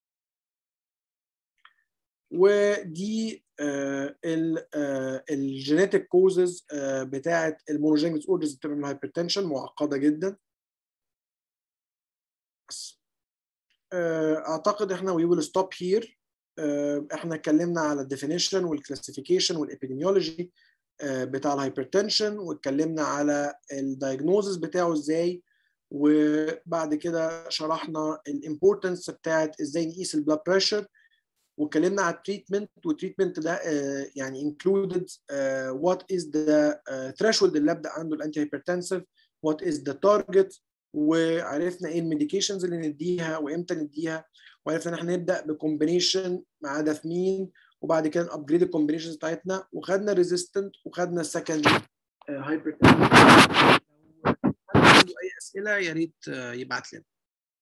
ودي الجينيتك كوزز بتاعه المونوجينيك ديس اوردرز بتعمل هايبرتنشن معقده جدا بس اعتقد احنا وي ويل ستوب هير احنا اتكلمنا على الديفينيشن والكلاسيفيكيشن والابيديميولوجي بتاع الهايبرتنشن واتكلمنا على الدايجنوزس بتاعه ازاي وبعد كده شرحنا الامبورتنس بتاعت ازاي نقيس البلاد بريشر واتكلمنا على التريتمنت والتريتمنت ده uh, يعني included uh, what is the uh, threshold اللي ابدا عنده الانتي هايبرتنسيف what is the target وعرفنا ايه الميديكيشنز اللي نديها وامتى نديها وعرفنا ان احنا نبدا بكومبينيشن مع ده في مين وبعد كده نابجريد الكومبينيشنز بتاعتنا وخدنا ريزيستنت وخدنا السكندري هايبرتنسيف لو عنده اي اسئله يا ريت يبعت لنا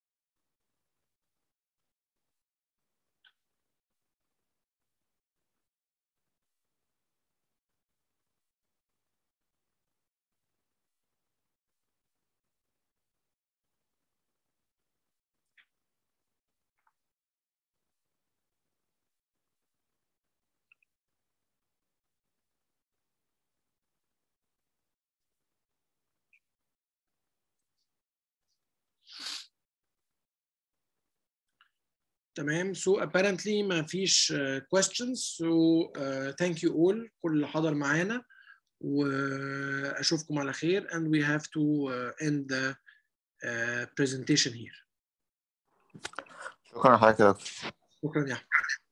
تمام so apparently ما فيش uh, questions so uh, thank you all كل اللي حضر معانا واشوفكم على خير and we have to uh, end the uh, presentation here شكرا لحضرتك يا دكتور شكرا يا احمد